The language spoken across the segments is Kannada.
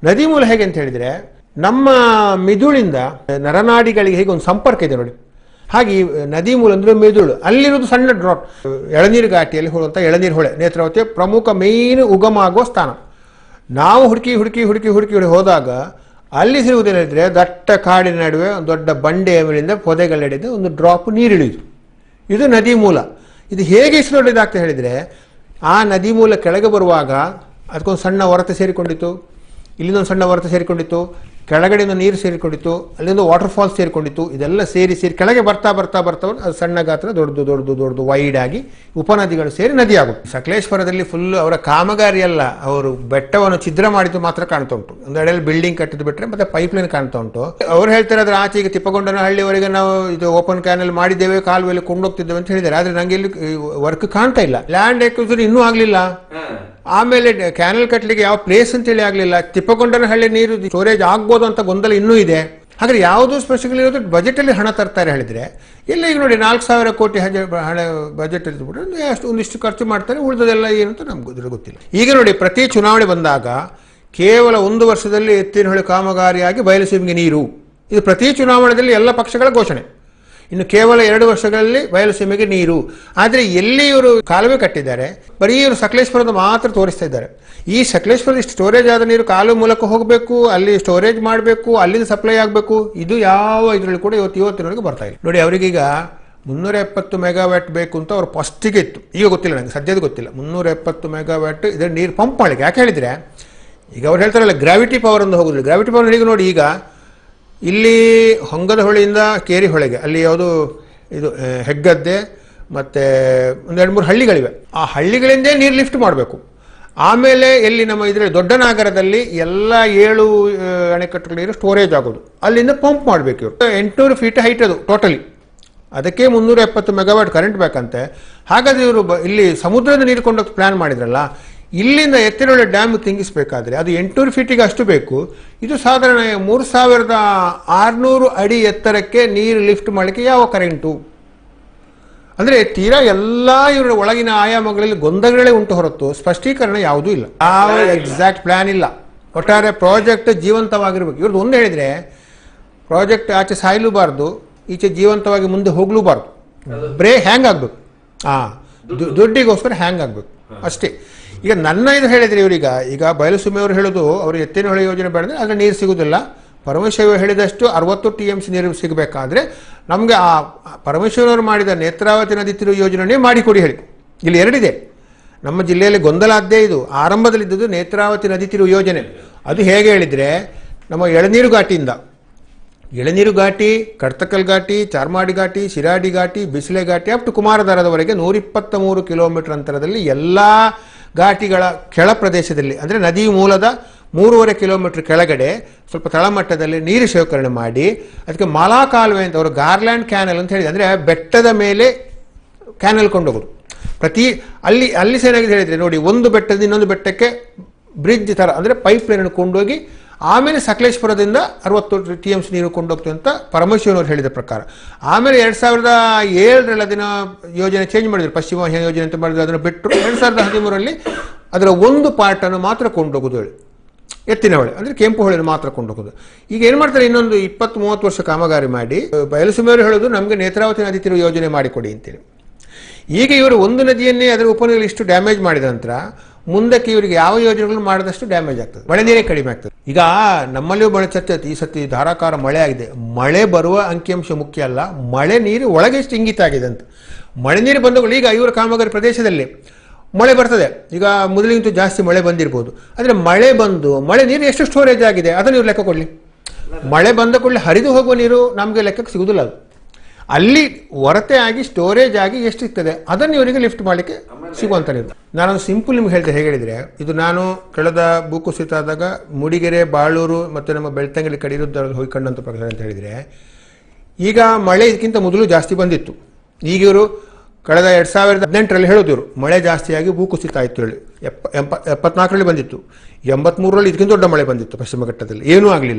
ನದಿ ಮೂಲ ಹೇಗೆ ಅಂತ ಹೇಳಿದ್ರೆ ನಮ್ಮ ಮಿದುಳಿಂದ ನರನಾಡಿಗಳಿಗೆ ಹೇಗೆ ಒಂದು ಸಂಪರ್ಕ ಇದೆ ನೋಡಿ ಹಾಗೆ ಈ ನದಿ ಮೂಲ ಅಂದ್ರೆ ಮೆದುಳು ಅಲ್ಲಿರೋದು ಸಣ್ಣ ಡ್ರಾಪ್ ಎಳನೀರು ಘಾಟಿಯಲ್ಲಿ ಹೋಗುವಂಥ ಎಳನೀರು ಹೊಳೆ ನೇತ್ರಾವತಿಯ ಪ್ರಮುಖ ಮೇನ್ ಉಗಮ ಆಗುವ ಸ್ಥಾನ ನಾವು ಹುಡುಕಿ ಹುಡುಕಿ ಹುಡುಕಿ ಹುಡುಕಿ ಹುಡುಕಿ ಹೋದಾಗ ಅಲ್ಲಿ ಸಿಗುವುದೇನಿದ್ರೆ ದಟ್ಟ ಕಾಡಿನ ನಡುವೆ ಒಂದು ದೊಡ್ಡ ಬಂಡೆಯ ಮೇಲಿಂದ ಪೊದೆಗಳೆಡಿದ ಒಂದು ಡ್ರಾಪ್ ನೀರಿಳಿದು ಇದು ನದಿ ಮೂಲ ಇದು ಹೇಗೆ ಇಷ್ಟು ದೊಡ್ಡದಾಗ್ತಾ ಹೇಳಿದರೆ ಆ ನದಿ ಮೂಲ ಕೆಳಗೆ ಬರುವಾಗ ಅದಕ್ಕೊಂದು ಸಣ್ಣ ಹೊರತೆ ಸೇರಿಕೊಂಡಿತ್ತು ಇಲ್ಲಿಂದ ಒಂದು ಸಣ್ಣ ಹೊರತೆ ಸೇರಿಕೊಂಡಿತ್ತು ಕೆಳಗಡೆಯಿಂದ ನೀರು ಸೇರಿಕೊಂಡಿತ್ತು ಅಲ್ಲಿಂದ ವಾಟರ್ ಫಾಲ್ಸ್ ಸೇರಿಕೊಂಡಿತ್ತು ಇದೆಲ್ಲ ಸೇರಿ ಸೇರಿ ಕೆಳಗೆ ಬರ್ತಾ ಬರ್ತಾ ಬರ್ತಾ ಅದು ಸಣ್ಣ ಗಾತ್ರ ದೊಡ್ಡದು ದೊಡ್ಡದು ದೊಡ್ಡದು ವೈಡ್ ಆಗಿ ಉಪನದಿಗಳು ಸೇರಿ ನದಿ ಆಗುತ್ತೆ ಸಕಲೇಶ್ವರದಲ್ಲಿ ಫುಲ್ ಅವರ ಕಾಮಗಾರಿ ಅಲ್ಲ ಅವರು ಬೆಟ್ಟವನ್ನು ಛಿದ್ರ ಮಾಡಿದ್ದು ಮಾತ್ರ ಕಾಣ್ತಾ ಉಂಟು ಒಂದು ಎಡೆಯಲ್ಲಿ ಬಿಲ್ಡಿಂಗ್ ಕಟ್ಟಿದ್ದು ಬಿಟ್ರೆ ಮತ್ತೆ ಪೈಪ್ ಲೈನ್ ಕಾಣ್ತಾ ಉಂಟು ಅವ್ರು ಹೇಳ್ತಾರೆ ಅದ್ರ ಆಚೆ ಈಗ ತಿಪ್ಪಗೊಂಡನ ಹಳ್ಳಿವರೆಗೆ ನಾವು ಇದು ಓಪನ್ ಕ್ಯಾನಲ್ ಮಾಡಿದ್ದೇವೆ ಕಾಲುವೆಯಲ್ಲಿ ಕೊಂಡೋಗ್ತಿದ್ದೇವೆ ಅಂತ ಹೇಳಿದ್ದಾರೆ ಆದ್ರೆ ನಂಗೆ ಇಲ್ಲಿ ವರ್ಕ್ ಕಾಣ್ತಾ ಇಲ್ಲ ಲ್ಯಾಂಡ್ ಎಕ್ವಿಸಿಷನ್ ಇನ್ನೂ ಆಗ್ಲಿಲ್ಲ ಆಮೇಲೆ ಕ್ಯಾನಲ್ ಕಟ್ಟಲಿಕ್ಕೆ ಯಾವ ಪ್ಲೇಸ್ ಅಂತೇಳಿ ಆಗಲಿಲ್ಲ ತಿಪ್ಪಗೊಂಡನ ಹಳ್ಳಿ ನೀರು ಸ್ಟೋರೇಜ್ ಆಗ್ಬೋದು ಅಂತ ಗೊಂದಲ ಇನ್ನೂ ಇದೆ ಹಾಗಾದ್ರೆ ಯಾವುದು ಸ್ಪೆಷಲ್ಗಳಿರೋದು ಬಜೆಟಲ್ಲಿ ಹಣ ತರ್ತಾರೆ ಹೇಳಿದ್ರೆ ಇಲ್ಲ ಈಗ ನೋಡಿ ನಾಲ್ಕು ಸಾವಿರ ಕೋಟಿ ಹಜ ಹಣ ಬಜೆಟ್ ಇದ್ಬಿಟ್ರೆ ಒಂದು ಅಷ್ಟು ಒಂದಿಷ್ಟು ಖರ್ಚು ಮಾಡ್ತಾರೆ ಉಳಿದದೆಲ್ಲ ಏನು ಅಂತ ನಮ್ಗೆ ಗೊತ್ತಿಲ್ಲ- ಗೊತ್ತಿಲ್ಲ ಈಗ ನೋಡಿ ಪ್ರತಿ ಚುನಾವಣೆ ಬಂದಾಗ ಕೇವಲ ಒಂದು ವರ್ಷದಲ್ಲಿ ಎತ್ತಿನಹೊಳೆ ಕಾಮಗಾರಿಯಾಗಿ ಬಯಲುಸೀಮೆಗೆ ನೀರು ಇದು ಪ್ರತಿ ಚುನಾವಣೆಯಲ್ಲಿ ಎಲ್ಲ ಪಕ್ಷಗಳ ಘೋಷಣೆ ಇನ್ನು ಕೇವಲ ಎರಡು ವರ್ಷಗಳಲ್ಲಿ ಬಯಲುಸೀಮೆಗೆ ನೀರು ಆದರೆ ಎಲ್ಲಿ ಇವರು ಕಾಲುವೆ ಕಟ್ಟಿದ್ದಾರೆ ಬರೀ ಇವರು ಸಕಲೇಶ್ವರದ ಮಾತ್ರ ತೋರಿಸ್ತಾ ಇದ್ದಾರೆ ಈ ಸಕಲೇಶ್ವರದ ಸ್ಟೋರೇಜ್ ಆದ ನೀರು ಕಾಲುವೆ ಮೂಲಕ ಹೋಗಬೇಕು ಅಲ್ಲಿ ಸ್ಟೋರೇಜ್ ಮಾಡಬೇಕು ಅಲ್ಲಿಂದ ಸಪ್ಲೈ ಆಗಬೇಕು ಇದು ಯಾವ ಇದರಲ್ಲಿ ಕೂಡ ಇವತ್ತು ಇವತ್ತಿನವರೆಗೆ ಬರ್ತಾ ಇಲ್ಲ ನೋಡಿ ಅವರಿಗೀಗ ಮುನ್ನೂರ ಎಪ್ಪತ್ತು ಮೆಗಾವ್ಯಾಟ್ ಬೇಕು ಅಂತ ಅವ್ರು ಫಸ್ಟಿಗೆ ಇತ್ತು ಈಗ ಗೊತ್ತಿಲ್ಲ ನನಗೆ ಸದ್ಯದ ಗೊತ್ತಿಲ್ಲ ಮುನ್ನೂರ ಎಪ್ಪತ್ತು ಮೆಗಾವ್ಯಾಟ್ ಇದರ ನೀರು ಪಂಪ್ ಮಾಡಲಿಕ್ಕೆ ಯಾಕೆ ಹೇಳಿದರೆ ಈಗ ಅವ್ರು ಹೇಳ್ತಾರಲ್ಲ ಗ್ರಾವಿಟಿ ಪವರ್ ಅಂತ ಹೋಗುದಿಲ್ಲ ಗ್ರಾವಿಟಿ ಪವರ್ ಈಗ ನೋಡಿ ಈಗ ಇಲ್ಲಿ ಹೊಂಗದ ಹೊಳೆಯಿಂದ ಕೇರಿ ಹೊಳೆಗೆ ಅಲ್ಲಿ ಯಾವುದು ಇದು ಆ, ಹೆಗ್ಗದ್ದೆ ಮತ್ತು ಒಂದು ಎರಡು ಮೂರು ಹಳ್ಳಿಗಳಿವೆ ಆ ಹಳ್ಳಿಗಳಿಂದೇ ನೀರು ಲಿಫ್ಟ್ ಮಾಡಬೇಕು ಆಮೇಲೆ ಎಲ್ಲಿ ನಮ್ಮ ಇದರಲ್ಲಿ ದೊಡ್ಡ ನಾಗರದಲ್ಲಿ ಎಲ್ಲ ಏಳು ಆ, ಅಣೆಕಟ್ಟುಗಳ ನೀರು ಸ್ಟೋರೇಜ್ ಆಗೋದು ಅಲ್ಲಿಂದ ಪಂಪ್ ಮಾಡಬೇಕು ಇವರು ಎಂಟುನೂರು ಫೀಟ್ ಹೈಟ್ ಅದು ಟೋಟಲಿ ಅದಕ್ಕೆ ಮುನ್ನೂರ ಎಪ್ಪತ್ತು ಮೆಗಾವಾಟ್ ಕರೆಂಟ್ ಬೇಕಂತೆ ಹಾಗಾದ್ರೆ ಇವರು ಬ- ಇಲ್ಲಿ ಸಮುದ್ರದ ನೀರು ಕೊಂಡೋಗಿ ಪ್ಲಾನ್ ಮಾಡಿದ್ರಲ್ಲ ಇಲ್ಲಿಂದ ಎತ್ತಿನೊಳ್ಳೆ ಡ್ಯಾಮ್ ತಿಂಗಿಸ್ಬೇಕಾದ್ರೆ ಅದು ಎಂಟುನೂರು ಫೀಟಿಗೆ ಅಷ್ಟು ಬೇಕು ಇದು ಸಾಧಾರಣ ಮೂರು ಸಾವಿರದ ಆರುನೂರು ಅಡಿ ಎತ್ತರಕ್ಕೆ ನೀರು ಲಿಫ್ಟ್ ಮಾಡಲಿಕ್ಕೆ ಯಾವ ಕರೆಂಟು ಅಂದ್ರೆ ತೀರಾ ಎಲ್ಲ ಇವರ ಒಳಗಿನ ಆಯಾಮಗಳಲ್ಲಿ ಗೊಂದಲಗಳೇ ಉಂಟು ಹೊರತು ಸ್ಪಷ್ಟೀಕರಣ ಯಾವುದೂ ಇಲ್ಲ ಯಾವ ಎಕ್ಸಾಕ್ಟ್ ಪ್ಲಾನ್ ಇಲ್ಲ ಒಟ್ಟಾರೆ ಪ್ರಾಜೆಕ್ಟ್ ಜೀವಂತವಾಗಿರ್ಬೇಕು ಇವ್ರದ್ದು ಒಂದು ಹೇಳಿದ್ರೆ ಪ್ರಾಜೆಕ್ಟ್ ಆಚೆ ಸಾಯಲೂಬಾರ್ದು ಈಚೆ ಜೀವಂತವಾಗಿ ಮುಂದೆ ಹೋಗ್ಲೂಬಾರ್ದು ಬ್ರೇ ಹ್ಯಾಂಗ್ ಆಗ್ಬೇಕು ಆ ದು- ದುಡ್ಡಿಗೋಸ್ಕರ ಹ್ಯಾಂಗ್ ಆಗ್ಬೇಕು ಅಷ್ಟೇ ಈಗ ನನ್ನ ಇದು ಹೇಳಿದ್ರೆ ಇವರೀಗ ಈಗ ಬಯಲುಸೀಮೆಯವರು ಹೇಳೋದು ಅವರು ಎತ್ತಿನ ಹೊಳೆ ಯೋಜನೆ ಬೇಡಂದ್ರೆ ಅದ್ರ ನೀರು ಸಿಗುದಿಲ್ಲ ಪರಮೇಶ್ವರ ಹೇಳಿದಷ್ಟು ಅರವತ್ತು ಟಿ ಎಂ ಸಿ ನೀರು ಸಿಗಬೇಕಾದ್ರೆ ನಮಗೆ ಆ ಪರಮೇಶ್ವರವರು ಮಾಡಿದ ನೇತ್ರಾವತಿ ನದಿ ತಿರುವು ಯೋಜನೆ ಮಾಡಿಕೊಡಿ ಹೇಳಿ ಇಲ್ಲಿ ಎರಡಿದೆ ನಮ್ಮ ಜಿಲ್ಲೆಯಲ್ಲಿ ಗೊಂದಲ ಅದ್ದೇ ಇದು ಆರಂಭದಲ್ಲಿದ್ದುದು ನೇತ್ರಾವತಿ ನದಿ ತಿರುವು ಯೋಜನೆ ಅದು ಹೇಗೆ ಹೇಳಿದ್ರೆ ನಮ್ಮ ಎಳನೀರು ಘಾಟಿಯಿಂದ ಎಳನೀರು ಘಾಟಿ ಕಡ್ತಕಲ್ ಘಾಟಿ ಚಾರ್ಮಾಡಿ ಘಾಟಿ ಶಿರಾಡಿ ಘಾಟಿ ಬಿಸಿಲೆ ಘಾಟಿ ಅಪ್ ಟು ಕುಮಾರಧಾರದವರೆಗೆ ನೂರಿಪ್ಪತ್ತ ಮೂರು ಕಿಲೋಮೀಟರ್ ಅಂತರದಲ್ಲಿ ಎಲ್ಲ ಘಾಟಿಗಳ ಕೆಳ ಪ್ರದೇಶದಲ್ಲಿ ಅಂದರೆ ನದಿ ಮೂಲದ ಮೂರುವರೆ ಕಿಲೋಮೀಟರ್ ಕೆಳಗಡೆ ಸ್ವಲ್ಪ ತಳಮಟ್ಟದಲ್ಲಿ ನೀರು ಶೇಖರಣೆ ಮಾಡಿ ಅದಕ್ಕೆ ಮಾಲಾ ಕಾಲುವೆ ಅಂತ ಅವರು ಗಾರ್ಲ್ಯಾಂಡ್ ಕ್ಯಾನಲ್ ಅಂತ ಹೇಳಿ ಅಂದರೆ ಬೆಟ್ಟದ ಮೇಲೆ ಕ್ಯಾನಲ್ ಕೊಂಡೋಗೋದು ಪ್ರತಿ ಅಲ್ಲಿ ಅಲ್ಲಿ ಸಹ ಏನಾಗಿದೆ ಹೇಳಿದ್ರೆ ನೋಡಿ ಒಂದು ಬೆಟ್ಟದಿಂದ ಇನ್ನೊಂದು ಬೆಟ್ಟಕ್ಕೆ ಬ್ರಿಡ್ಜ್ ಥರ ಅಂದರೆ ಪೈಪ್ ಲೈನ್ ಕೊಂಡೋಗಿ ಆಮೇಲೆ ಸಕಲೇಶ್ಪುರದಿಂದ ಅರವತ್ತು ಟಿ ಎಮ್ ಸಿ ನೀರು ಕೊಂಡೋಗ್ತೀವಿ ಅಂತ ಪರಮೇಶ್ವರನವರು ಹೇಳಿದ ಪ್ರಕಾರ ಆಮೇಲೆ ಎರಡು ಸಾವಿರದ ಏಳರಲ್ಲಿ ಅದನ್ನ ಯೋಜನೆ ಚೇಂಜ್ ಮಾಡಿದ್ರು ಪಶ್ಚಿಮ ವಾಹಿನಿ ಯೋಜನೆ ಅಂತ ಮಾಡಿದ್ರು ಅದನ್ನು ಬಿಟ್ಟರು ಎರಡು ಸಾವಿರದ ಹದಿಮೂರರಲ್ಲಿ ಅದರ ಒಂದು ಪಾರ್ಟನ್ನು ಮಾತ್ರ ಕೊಂಡೋಗೋದು ಹೇಳಿ ಎತ್ತಿನ ಹೊಳೆ ಅಂದರೆ ಕೆಂಪು ಹೊಳೆಯನ್ನು ಮಾತ್ರ ಕೊಂಡೋಗೋದು ಈಗ ಏನು ಮಾಡ್ತಾರೆ ಇನ್ನೊಂದು ಇಪ್ಪತ್ತು ಮೂವತ್ತು ವರ್ಷ ಕಾಮಗಾರಿ ಮಾಡಿ ಬಯಲುಸೀಮೆಯವರು ಹೇಳೋದು ನಮಗೆ ನೇತ್ರಾವತಿ ನದಿ ತಿರುವು ಯೋಜನೆ ಮಾಡಿಕೊಡಿ ಅಂತೇಳಿ ಈಗ ಇವರು ಒಂದು ನದಿಯನ್ನೇ ಅದರ ಉಪನದಿಯಲ್ಲಿ ಇಷ್ಟು ಡ್ಯಾಮೇಜ್ ಮಾಡಿದ ನಂತರ ಮುಂದಕ್ಕೆ ಇವರಿಗೆ ಯಾವ ಯೋಜನೆಗಳು ಮಾಡಿದಷ್ಟು ಡ್ಯಾಮೇಜ್ ಆಗ್ತದೆ ಮಳೆ ನೀರೇ ಕಡಿಮೆ ಆಗ್ತದೆ ಈಗ ನಮ್ಮಲ್ಲಿಯೂ ಮಳೆ ಚರ್ಚೆ ಆಯ್ತು. ಈ ಸತಿ ಧಾರಾಕಾರ ಮಳೆ ಆಗಿದೆ ಮಳೆ ಬರುವ ಅಂಕಿಅಂಶ ಮುಖ್ಯ ಅಲ್ಲ ಮಳೆ ನೀರು ಒಳಗೆ ಎಷ್ಟು ಇಂಗಿತ ಆಗಿದೆ ಅಂತ ಮಳೆ ನೀರು ಬಂದಗಳು ಈಗ ಇವರ ಕಾಮಗಾರಿ ಪ್ರದೇಶದಲ್ಲಿ ಮಳೆ ಬರ್ತದೆ ಈಗ ಮೊದಲಿಗಿಂತ ಜಾಸ್ತಿ ಮಳೆ ಬಂದಿರ್ಬೋದು ಆದರೆ ಮಳೆ ಬಂದು ಮಳೆ ನೀರು ಎಷ್ಟು ಸ್ಟೋರೇಜ್ ಆಗಿದೆ ಅದನ್ನು ಇವ್ರು ಲೆಕ್ಕ ಕೊಡಲಿ ಮಳೆ ಬಂದ ಕೂಡಲೇ ಹರಿದು ಹೋಗುವ ನೀರು ನಮಗೆ ಲೆಕ್ಕಕ್ಕೆ ಸಿಗುದಿಲ್ಲ ಅದು ಅಲ್ಲಿ ಹೊರತೆ ಆಗಿ ಸ್ಟೋರೇಜ್ ಆಗಿ ಎಷ್ಟು ಸಿಗ್ತದೆ ಅದನ್ನು ಇವರಿಗೆ ಲಿಫ್ಟ್ ಮಾಡಲಿಕ್ಕೆ ಸಿಗುವಂತ ನೀರು ನಾನೊಂದು ಸಿಂಪಲ್ ನಿಮ್ಗೆ ಹೇಳ್ತೆ ಹೇಗೆ ಹೇಳಿದ್ರೆ ಇದು ನಾನು ಕಳೆದ ಭೂಕುಸಿತ ಆದಾಗ ಮೂಡಿಗೆರೆ ಬಾಳೂರು ಮತ್ತು ನಮ್ಮ ಬೆಳ್ತಂಗಲಿ ಕಡಿರುದ್ದರಲ್ಲಿ ಹೋಗಿ ಕಂಡಂಥ ಪ್ರಕಾರ ಅಂತ ಹೇಳಿದ್ರೆ ಈಗ ಮಳೆ ಇದಕ್ಕಿಂತ ಮೊದಲು ಜಾಸ್ತಿ ಬಂದಿತ್ತು ಈಗ ಇವರು ಕಳೆದ ಎರಡು ಸಾವಿರದ ಹದಿನೆಂಟರಲ್ಲಿ ಹೇಳೋದು ಇವರು ಮಳೆ ಜಾಸ್ತಿಯಾಗಿ ಭೂಕುಸಿತ ಆಯಿತು ಹೇಳಿ ಎಪ್ಪ ಎಂಪ ಎಪ್ಪತ್ನಾಲ್ಕರಲ್ಲಿ ಬಂದಿತ್ತು ಎಂಬತ್ಮೂರರಲ್ಲಿ ಇದಕ್ಕಿಂತ ದೊಡ್ಡ ಮಳೆ ಬಂದಿತ್ತು ಪಶ್ಚಿಮ ಘಟ್ಟದಲ್ಲಿ ಏನೂ ಆಗಲಿಲ್ಲ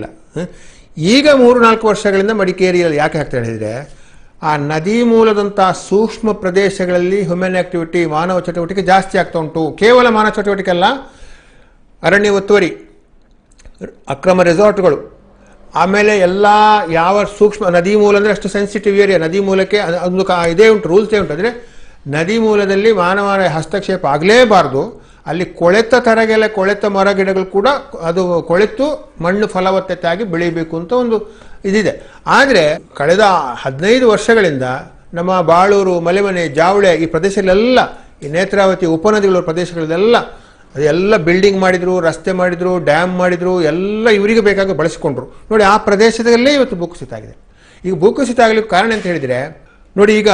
ಈಗ ಮೂರು ನಾಲ್ಕು ವರ್ಷಗಳಿಂದ ಮಡಿಕೇರಿಯಲ್ಲಿ ಯಾಕೆ ಆಗ್ತಾ ಹೇಳಿದರೆ ಆ ನದಿ ಮೂಲದಂಥ ಸೂಕ್ಷ್ಮ ಪ್ರದೇಶಗಳಲ್ಲಿ ಹ್ಯೂಮನ್ ಆಕ್ಟಿವಿಟಿ ಮಾನವ ಚಟುವಟಿಕೆ ಜಾಸ್ತಿ ಆಗ್ತಾ ಉಂಟು ಕೇವಲ ಮಾನವ ಚಟುವಟಿಕೆ ಅಲ್ಲ ಅರಣ್ಯ ಒತ್ತುವರಿ ಅಕ್ರಮ ರೆಸಾರ್ಟ್ಗಳು ಆಮೇಲೆ ಎಲ್ಲ ಯಾವ ಸೂಕ್ಷ್ಮ ನದಿ ಮೂಲ ಅಂದರೆ ಅಷ್ಟು ಸೆನ್ಸಿಟಿವ್ ಏರಿಯಾ ನದಿ ಮೂಲಕ್ಕೆ ಅದ್- ಒಂದು ಕಾ ಇದೇ ಉಂಟು ರೂಲ್ಸೇ ಉಂಟು ಅಂದರೆ ನದಿ ಮೂಲದಲ್ಲಿ ಮಾನವನ ಹಸ್ತಕ್ಷೇಪ ಆಗಲೇಬಾರ್ದು ಅಲ್ಲಿ ಕೊಳೆತ ತರಗೆಲ್ಲ ಕೊಳೆತ ಮರ ಗಿಡಗಳು ಕೂಡ ಅದು ಕೊಳೆತು ಮಣ್ಣು ಫಲವತ್ತತೆ ಆಗಿ ಬೆಳೀಬೇಕು ಅಂತ ಒಂದು ಇದಿದೆ ಆದರೆ ಕಳೆದ ಹದಿನೈದು ವರ್ಷಗಳಿಂದ ನಮ್ಮ ಬಾಳೂರು ಮಲೆಮನೆ ಜಾವಳೆ ಈ ಪ್ರದೇಶಗಳೆಲ್ಲ ಈ ನೇತ್ರಾವತಿ ಉಪನದಿಗಳ ಪ್ರದೇಶಗಳಲ್ಲೆಲ್ಲ ಅದೆಲ್ಲ ಬಿಲ್ಡಿಂಗ್ ಮಾಡಿದ್ರು ರಸ್ತೆ ಮಾಡಿದ್ರು ಡ್ಯಾಮ್ ಮಾಡಿದ್ರು ಎಲ್ಲ ಇವರಿಗೆ ಬೇಕಾಗಿ ಬಳಸಿಕೊಂಡ್ರು ನೋಡಿ ಆ ಪ್ರದೇಶದಲ್ಲೇ ಇವತ್ತು ಭೂಕುಸಿತ ಆಗಿದೆ ಈಗ ಭೂಕುಸಿತ ಆಗಲಿಕ್ಕೆ ಕಾರಣ ಅಂತ ಹೇಳಿದ್ರೆ ನೋಡಿ ಈಗ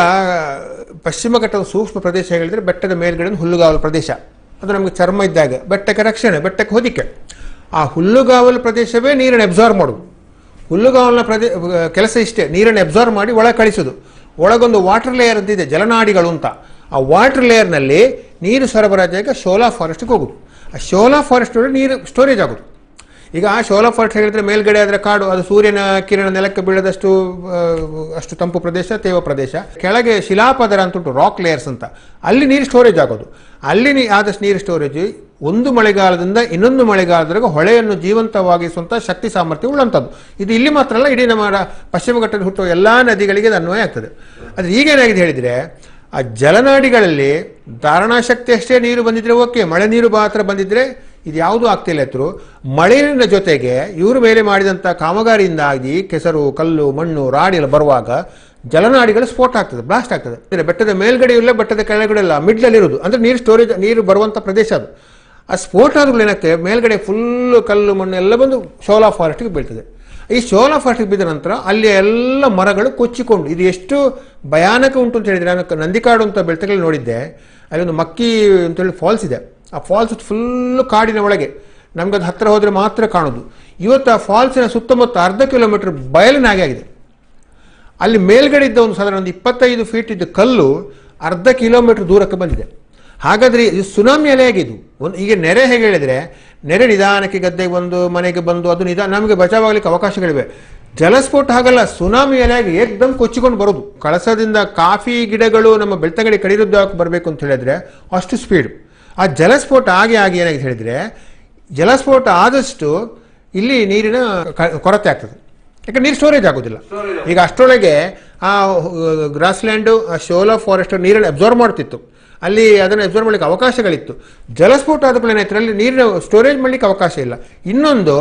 ಪಶ್ಚಿಮ ಘಟ್ಟದ ಸೂಕ್ಷ್ಮ ಪ್ರದೇಶ ಹೇಳಿದ್ರೆ ಬೆಟ್ಟದ ಮೇಲ್ಗಡೆ ಒಂದು ಹುಲ್ಲುಗಾವಲು ಪ್ರದೇಶ ಅದು ನಮಗೆ ಚರ್ಮ ಇದ್ದಾಗ ಬೆಟ್ಟಕ್ಕೆ ರಕ್ಷಣೆ ಬೆಟ್ಟಕ್ಕೆ ಹೊದಿಕೆ ಆ ಹುಲ್ಲುಗಾವಲು ಪ್ರದೇಶವೇ ನೀರನ್ನು ಅಬ್ಸಾರ್ವ್ ಮಾಡೋದು ಹುಲ್ಲುಗಾವಲಿನ ಪ್ರದೇ ಕೆಲಸ ಇಷ್ಟೇ ನೀರನ್ನು ಅಬ್ಸಾರ್ವ್ ಮಾಡಿ ಒಳಗೆ ಕಳಿಸೋದು ಒಳಗೊಂದು ವಾಟರ್ ಲೇಯರ್ ಅಂತ ಇದೆ ಜಲನಾಡಿಗಳು ಅಂತ ಆ ವಾಟರ್ ಲೇಯರ್ನಲ್ಲಿ ನೀರು ಸರಬರಾಜಾಗ ಶೋಲಾ ಫಾರೆಸ್ಟ್ಗೆ ಹೋಗುದು ಆ ಶೋಲಾ ಫಾರೆಸ್ಟ್ ಒಳಗೆ ನೀರು ಸ್ಟೋರೇಜ್ ಆಗೋದು ಈಗ ಆ ಶೋಲಾ ಫಾರೆಸ್ಟ್ ಹೇಳಿದ್ರೆ ಮೇಲ್ಗಡೆ ಆದರೆ ಕಾಡು ಅದು ಸೂರ್ಯನ ಕಿರಣ ನೆಲಕ್ಕೆ ಬೀಳದಷ್ಟು ಆ, ಅಷ್ಟು ತಂಪು ಪ್ರದೇಶ ತೇವ ಪ್ರದೇಶ ಕೆಳಗೆ ಶಿಲಾಪದರ ಅಂತ ಉಂಟು ರಾಕ್ ಲೇಯರ್ಸ್ ಅಂತ ಅಲ್ಲಿ ನೀರು ಸ್ಟೋರೇಜ್ ಆಗೋದು ಅಲ್ಲಿ ನೀ ಆದಷ್ಟು ನೀರು ಸ್ಟೋರೇಜ್ ಒಂದು ಮಳೆಗಾಲದಿಂದ ಇನ್ನೊಂದು ಮಳೆಗಾಲದವರೆಗೆ ಹೊಳೆಯನ್ನು ಜೀವಂತವಾಗಿಸುವಂಥ ಶಕ್ತಿ ಸಾಮರ್ಥ್ಯ ಉಳ್ಳಂಥದ್ದು ಇದು ಇಲ್ಲಿ ಮಾತ್ರ ಅಲ್ಲ ಇಡೀ ನಮ್ಮ ರಾ- ಪಶ್ಚಿಮ ಘಟ್ಟದಲ್ಲಿ ಹುಟ್ಟುವ ಎಲ್ಲ ನದಿಗಳಿಗೆ ಇದು ಅನ್ವಯ ಆಗ್ತದೆ ಆದರೆ ಈಗೇನಾಗಿದೆ ಹೇಳಿದರೆ ಆ ಜಲನಾಡಿಗಳಲ್ಲಿ ಧಾರಣಾಶಕ್ತಿ ಅಷ್ಟೇ ನೀರು ಬಂದಿದ್ರೆ ಓಕೆ ಮಳೆ ನೀರು ಮಾತ್ರ ಬಂದಿದ್ರೆ ಇದು ಯಾವುದೂ ಆಗ್ತಿಲ್ಲ ಎತ್ತರು ಮಳೆಯ ಜೊತೆಗೆ ಇವ್ರ ಮೇಲೆ ಮಾಡಿದಂಥ ಕಾಮಗಾರಿಯಿಂದಾಗಿ ಕೆಸರು ಕಲ್ಲು ಮಣ್ಣು ರಾಡಿ ಎಲ್ಲ ಬರುವಾಗ ಜಲನಾಡಿಗಳು ಸ್ಫೋಟ ಆಗ್ತದೆ ಬ್ಲಾಸ್ಟ್ ಆಗ್ತದೆ ಅಂದ್ರೆ ಬೆಟ್ಟದ ಮೇಲ್ಗಡೆ ಇಲ್ಲ ಬೆಟ್ಟದ ಕೆಳಗಡೆ ಇಲ್ಲ ಮಿಡ್ಲಲ್ಲಿ ಇರೋದು ಅಂದ್ರೆ ನೀರು ಸ್ಟೋರೇಜ್ ನೀರು ಬರುವಂಥ ಪ್ರದೇಶ ಅದು ಆ ಸ್ಫೋಟ ಆದ್ರೂ ಏನಾಗ್ತದೆ ಮೇಲ್ಗಡೆ ಫುಲ್ಲು ಕಲ್ಲು ಮಣ್ಣು ಎಲ್ಲ ಬಂದು ಶೋಲಾ ಫಾರೆಸ್ಟ್ಗೆ ಬೀಳ್ತದೆ ಈ ಶೋಲಾ ಫಾರೆಸ್ಟ್ಗೆ ಬಿದ್ದ ನಂತರ ಅಲ್ಲಿ ಎಲ್ಲ ಮರಗಳು ಕೊಚ್ಚಿಕೊಂಡು ಇದು ಎಷ್ಟು ಭಯಾನಕ ಉಂಟು ಅಂತ ಹೇಳಿದ್ರೆ ನಾನು ನಂದಿಕಾಡು ಅಂತ ಬೆಳ್ತಗಳಲ್ಲಿ ನೋಡಿದ್ದೆ ಅಲ್ಲಿ ಒಂದು ಮಕ್ಕಿ ಅಂತೇಳಿ ಫಾಲ್ಸ್ ಇದೆ ಆ ಫಾಲ್ಸ್ ಫುಲ್ಲು ಕಾಡಿನ ಒಳಗೆ ನಮ್ಗೆ ಅದು ಹತ್ತಿರ ಹೋದರೆ ಮಾತ್ರ ಕಾಣೋದು ಇವತ್ತು ಆ ಫಾಲ್ಸಿನ ಸುತ್ತಮುತ್ತ ಅರ್ಧ ಕಿಲೋಮೀಟರ್ ಬಯಲಿನಾಗೆ ಆಗಿದೆ ಅಲ್ಲಿ ಮೇಲ್ಗಡೆ ಇದ್ದ ಒಂದು ಸಾಧಾರಣ ಒಂದು ಇಪ್ಪತ್ತೈದು ಫೀಟ್ ಇದ್ದ ಕಲ್ಲು ಅರ್ಧ ಕಿಲೋಮೀಟರ್ ದೂರಕ್ಕೆ ಬಂದಿದೆ ಹಾಗಾದ್ರೆ ಇದು ಸುನಾಮಿ ಅಲೆ ಆಗಿದ್ದು ಒಂದು ಈಗ ನೆರೆ ಹೇಗೆ ಹೇಳಿದ್ರೆ ನೆರೆ ನಿಧಾನಕ್ಕೆ ಗದ್ದೆಗೆ ಬಂದು ಮನೆಗೆ ಬಂದು ಅದು ನಿಧಾನ ನಮಗೆ ಬಚಾವಾಗಲಿಕ್ಕೆ ಅವಕಾಶಗಳಿವೆ ಜಲಸ್ಫೋಟ ಹಾಗಲ್ಲ ಸುನಾಮಿ ಅಲೆಯಾಗಿ ಏಕ್ದಮ್ ಕೊಚ್ಚಿಕೊಂಡು ಬರೋದು ಕಳಸದಿಂದ ಕಾಫಿ ಗಿಡಗಳು ನಮ್ಮ ಬೆಳ್ತಂಗಡಿ ಕಡಿರುದ್ದಕ್ಕೆ ಬರಬೇಕು ಅಂತ ಹೇಳಿದ್ರೆ ಅಷ್ಟು ಸ್ಪೀಡ್ ಆ ಜಲಸ್ಫೋಟ ಆಗಿ ಆಗಿ ಏನಾಗಿದೆ ಹೇಳಿದ್ರೆ ಜಲಸ್ಫೋಟ ಆದಷ್ಟು ಇಲ್ಲಿ ನೀರಿನ ಕ- ಕೊರತೆ ಆಗ್ತದೆ ಯಾಕಂದ್ರೆ ನೀರು ಸ್ಟೋರೇಜ್ ಆಗೋದಿಲ್ಲ ಈಗ ಅಷ್ಟರೊಳಗೆ ಆ ಗ್ರಾಸ್ಲ್ಯಾಂಡು ಆ ಶೋಲಾ ಫಾರೆಸ್ಟ್ ನೀರನ್ನು ಅಬ್ಸರ್ವ್ ಮಾಡ್ತಿತ್ತು ಅಲ್ಲಿ ಅದನ್ನು ಅಬ್ಸರ್ವ್ ಮಾಡಲಿಕ್ಕೆ ಅವಕಾಶಗಳಿತ್ತು ಜಲಸ್ಫೋಟ ಆದ ಕೂಡಲೇ ಏನಾಯ್ತು ಅಲ್ಲಿ ನೀರಿನ ಸ್ಟೋರೇಜ್ ಮಾಡಲಿಕ್ಕೆ ಅವಕಾಶ ಇಲ್ಲ ಇನ್ನೊಂದು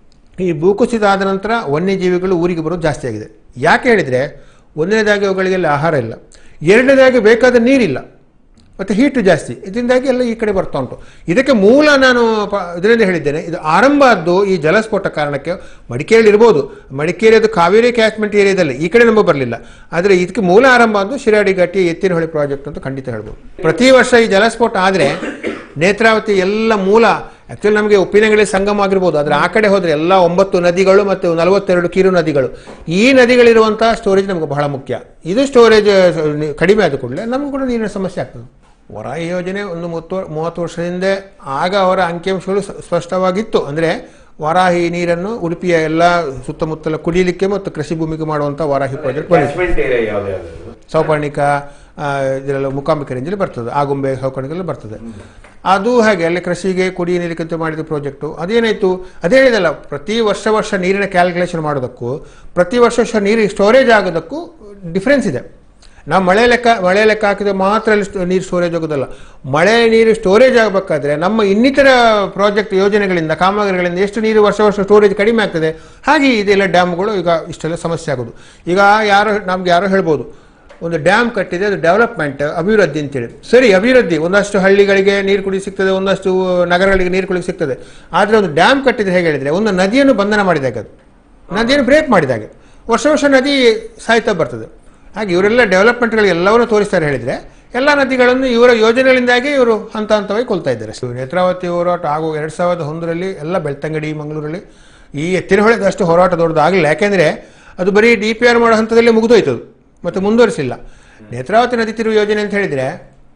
ಈ ಭೂಕುಸಿತ ಆದ ನಂತರ ವನ್ಯಜೀವಿಗಳು ಊರಿಗೆ ಬರೋದು ಜಾಸ್ತಿ ಆಗಿದೆ ಯಾಕೆ ಹೇಳಿದರೆ ಒಂದನೇದಾಗಿ ಅವುಗಳಿಗೆಲ್ಲ ಆಹಾರ ಇಲ್ಲ ಎರಡನೇದಾಗಿ ಬೇಕಾದ ನೀರಿಲ್ಲ ಮತ್ತು ಹೀಟು ಜಾಸ್ತಿ ಇದರಿಂದಾಗಿ ಎಲ್ಲ ಈ ಕಡೆ ಬರ್ತಾ ಉಂಟು ಇದಕ್ಕೆ ಮೂಲ ನಾನು ಪ- ಇದರಿಂದ ಹೇಳಿದ್ದೇನೆ ಇದು ಆರಂಭ ಆದ್ದು ಈ ಜಲಸ್ಫೋಟ ಕಾರಣಕ್ಕೆ ಮಡಿಕೇರಿ ಇರ್ಬೋದು ಮಡಿಕೇರಿ ಅದು ಕಾವೇರಿ ಕ್ಯಾಚ್ಮೆಂಟ್ ಏರಿಯಾದಲ್ಲಿ ಈ ಕಡೆ ನಮಗೆ ಬರಲಿಲ್ಲ ಆದರೆ ಇದಕ್ಕೆ ಮೂಲ ಆರಂಭ ಆದ್ದು ಶಿರಾಡಿ ಘಾಟಿ ಎತ್ತಿನಹೊಳೆ ಪ್ರಾಜೆಕ್ಟ್ ಅಂತ ಖಂಡಿತ ಹೇಳ್ಬೋದು ಪ್ರತಿ ವರ್ಷ ಈ ಜಲಸ್ಫೋಟ ಆದರೆ ನೇತ್ರಾವತಿ ಎಲ್ಲ ಮೂಲ ಆ್ಯಕ್ಚುಲಿ ನಮಗೆ ಉಪ್ಪಿನಂಗಡಿ ಸಂಗಮ ಆಗಿರ್ಬೋದು ಆದರೆ ಆ ಕಡೆ ಹೋದರೆ ಎಲ್ಲ ಒಂಬತ್ತು ನದಿಗಳು ಮತ್ತು ನಲವತ್ತೆರಡು ಕಿರು ನದಿಗಳು ಈ ನದಿಗಳಿರುವಂಥ ಸ್ಟೋರೇಜ್ ನಮಗೆ ಬಹಳ ಮುಖ್ಯ ಇದು ಸ್ಟೋರೇಜ್ ಕಡಿಮೆ ಆದ ಕೂಡಲೇ ನಮಗೂ ಕೂಡ ನೀರಿನ ಸಮಸ್ಯೆ ಆಗ್ತದೆ ವರಾಯಿ ಯೋಜನೆ ಒಂದು ಮೂವತ್ತು ಮೂವತ್ತು ವರ್ಷದ ಹಿಂದೆ ಆಗ ಅವರ ಅಂಕಿಅಂಶಗಳು ಸ- ಸ್ಪಷ್ಟವಾಗಿತ್ತು ಅಂದರೆ ವಾರಾಹಿ ನೀರನ್ನು ಉಡುಪಿಯ ಎಲ್ಲ ಸುತ್ತಮುತ್ತಲ ಕುಡಿಯಲಿಕ್ಕೆ ಮತ್ತು ಕೃಷಿ ಭೂಮಿಗೆ ಮಾಡುವಂಥ ವಾರಾಹಿ ಪ್ರಾಜೆಕ್ಟ್ ಬಂದಿದೆ ಕ್ಯಾಚ್ಮೆಂಟ್ ಏರಿಯಾ ಯಾವ್ದು ಯಾವ್ದು ಸೌಪರ್ಣಿಕ ಆ, ಇದೆಲ್ಲ ಮುಖಾಂಬಿಕ ರೇಂಜಲ್ಲಿ ಬರ್ತದೆ ಆಗುಂಬೆ ಸೌಪರ್ಣಿಕೆಲ್ಲ ಬರ್ತದೆ ಅದು ಹಾಗೆ ಅಲ್ಲಿ ಕೃಷಿಗೆ ಕುಡಿಯ ನೀರಿಗೆ ಅಂತ ಮಾಡಿದ ಪ್ರಾಜೆಕ್ಟು ಅದೇನಾಯಿತು ಅದೇ ಹೇಳಿದಲ್ಲ ಪ್ರತಿ ವರ್ಷ ವರ್ಷ ನೀರಿನ ಕ್ಯಾಲ್ಕುಲೇಷನ್ ಮಾಡೋದಕ್ಕೂ ಪ್ರತಿ ವರ್ಷ ವರ್ಷ ನೀರು ಸ್ಟೋರೇಜ್ ಆಗೋದಕ್ಕೂ ಡಿಫ್ರೆನ್ಸ್ ಇದೆ ನಾವು ಮಳೆ ಲೆಕ್ಕ ಮಳೆ ಲೆಕ್ಕ ಹಾಕಿದ್ರೆ ಮಾತ್ರ ಅಲ್ಲಿ ಸ್ಟೋ- ನೀರು ಸ್ಟೋರೇಜ್ ಆಗೋದಲ್ಲ ಮಳೆ ನೀರು ಸ್ಟೋರೇಜ್ ಆಗಬೇಕಾದ್ರೆ ನಮ್ಮ ಇನ್ನಿತರ ಪ್ರಾಜೆಕ್ಟ್ ಯೋಜನೆಗಳಿಂದ ಕಾಮಗಾರಿಗಳಿಂದ ಎಷ್ಟು ನೀರು ವರ್ಷ ವರ್ಷ ಸ್ಟೋರೇಜ್ ಕಡಿಮೆ ಆಗ್ತದೆ ಹಾಗೆ ಇದೆಲ್ಲ ಡ್ಯಾಮ್ಗಳು ಈಗ ಇಷ್ಟೆಲ್ಲ ಸಮಸ್ಯೆ ಆಗೋದು ಈಗ ಯಾರು ನಮ್ಗೆ ಯಾರೋ ಹೇಳ್ಬೋದು ಒಂದು ಡ್ಯಾಮ್ ಕಟ್ಟಿದೆ ಅದು ಡೆವಲಪ್ಮೆಂಟ್ ಅಭಿವೃದ್ಧಿ ಅಂತೇಳಿ ಸರಿ ಅಭಿವೃದ್ಧಿ ಒಂದಷ್ಟು ಹಳ್ಳಿಗಳಿಗೆ ನೀರು ಕುಡಿ ಸಿಗ್ತದೆ ಒಂದಷ್ಟು ನಗರಗಳಿಗೆ ನೀರು ಕುಡಿ ಸಿಗ್ತದೆ ಆದರೆ ಒಂದು ಡ್ಯಾಮ್ ಕಟ್ಟಿದ್ರೆ ಹೇಗೆ ಹೇಳಿದ್ರೆ ಒಂದು ನದಿಯನ್ನು ಬಂಧನ ಮಾಡಿದಾಗ ಅದು ನದಿಯನ್ನು ಬ್ರೇಕ್ ಮಾಡಿದಾಗೆ ವರ್ಷ ವರ್ಷ ನದಿ ಸಾಯ್ತಾ ಬರ್ತದೆ ಹಾಗೆ ಇವರೆಲ್ಲ ಡೆವಲಪ್ಮೆಂಟ್ಗಳು ಎಲ್ಲವನ್ನೂ ತೋರಿಸ್ತಾರೆ ಹೇಳಿದರೆ ಎಲ್ಲ ನದಿಗಳನ್ನು ಇವರ ಯೋಜನೆಗಳಿಂದಾಗಿ ಇವರು ಹಂತ ಹಂತವಾಗಿ ಕೊಲ್ತಾ ಇದ್ದಾರೆ ಸೊ ನೇತ್ರಾವತಿ ಹೋರಾಟ ಹಾಗೂ ಎರಡು ಸಾವಿರದ ಒಂದರಲ್ಲಿ ಎಲ್ಲ ಬೆಳ್ತಂಗಡಿ ಮಂಗಳೂರಲ್ಲಿ ಈ ಎತ್ತಿನ ಹೊಳೆದ ಅಷ್ಟು ಹೋರಾಟ ದೊಡ್ಡದಾಗಲಿಲ್ಲ ಯಾಕೆಂದರೆ ಅದು ಬರೀ ಡಿ ಪಿ ಆರ್ ಮಾಡೋ ಹಂತದಲ್ಲಿ ಮುಗಿದೋಯ್ತು ಅದು. ಮತ್ತೆ ಮುಂದುವರಿಸಿಲ್ಲ ನೇತ್ರಾವತಿ ನದಿ ತಿರುವು ಯೋಜನೆ ಅಂತ ಹೇಳಿದರೆ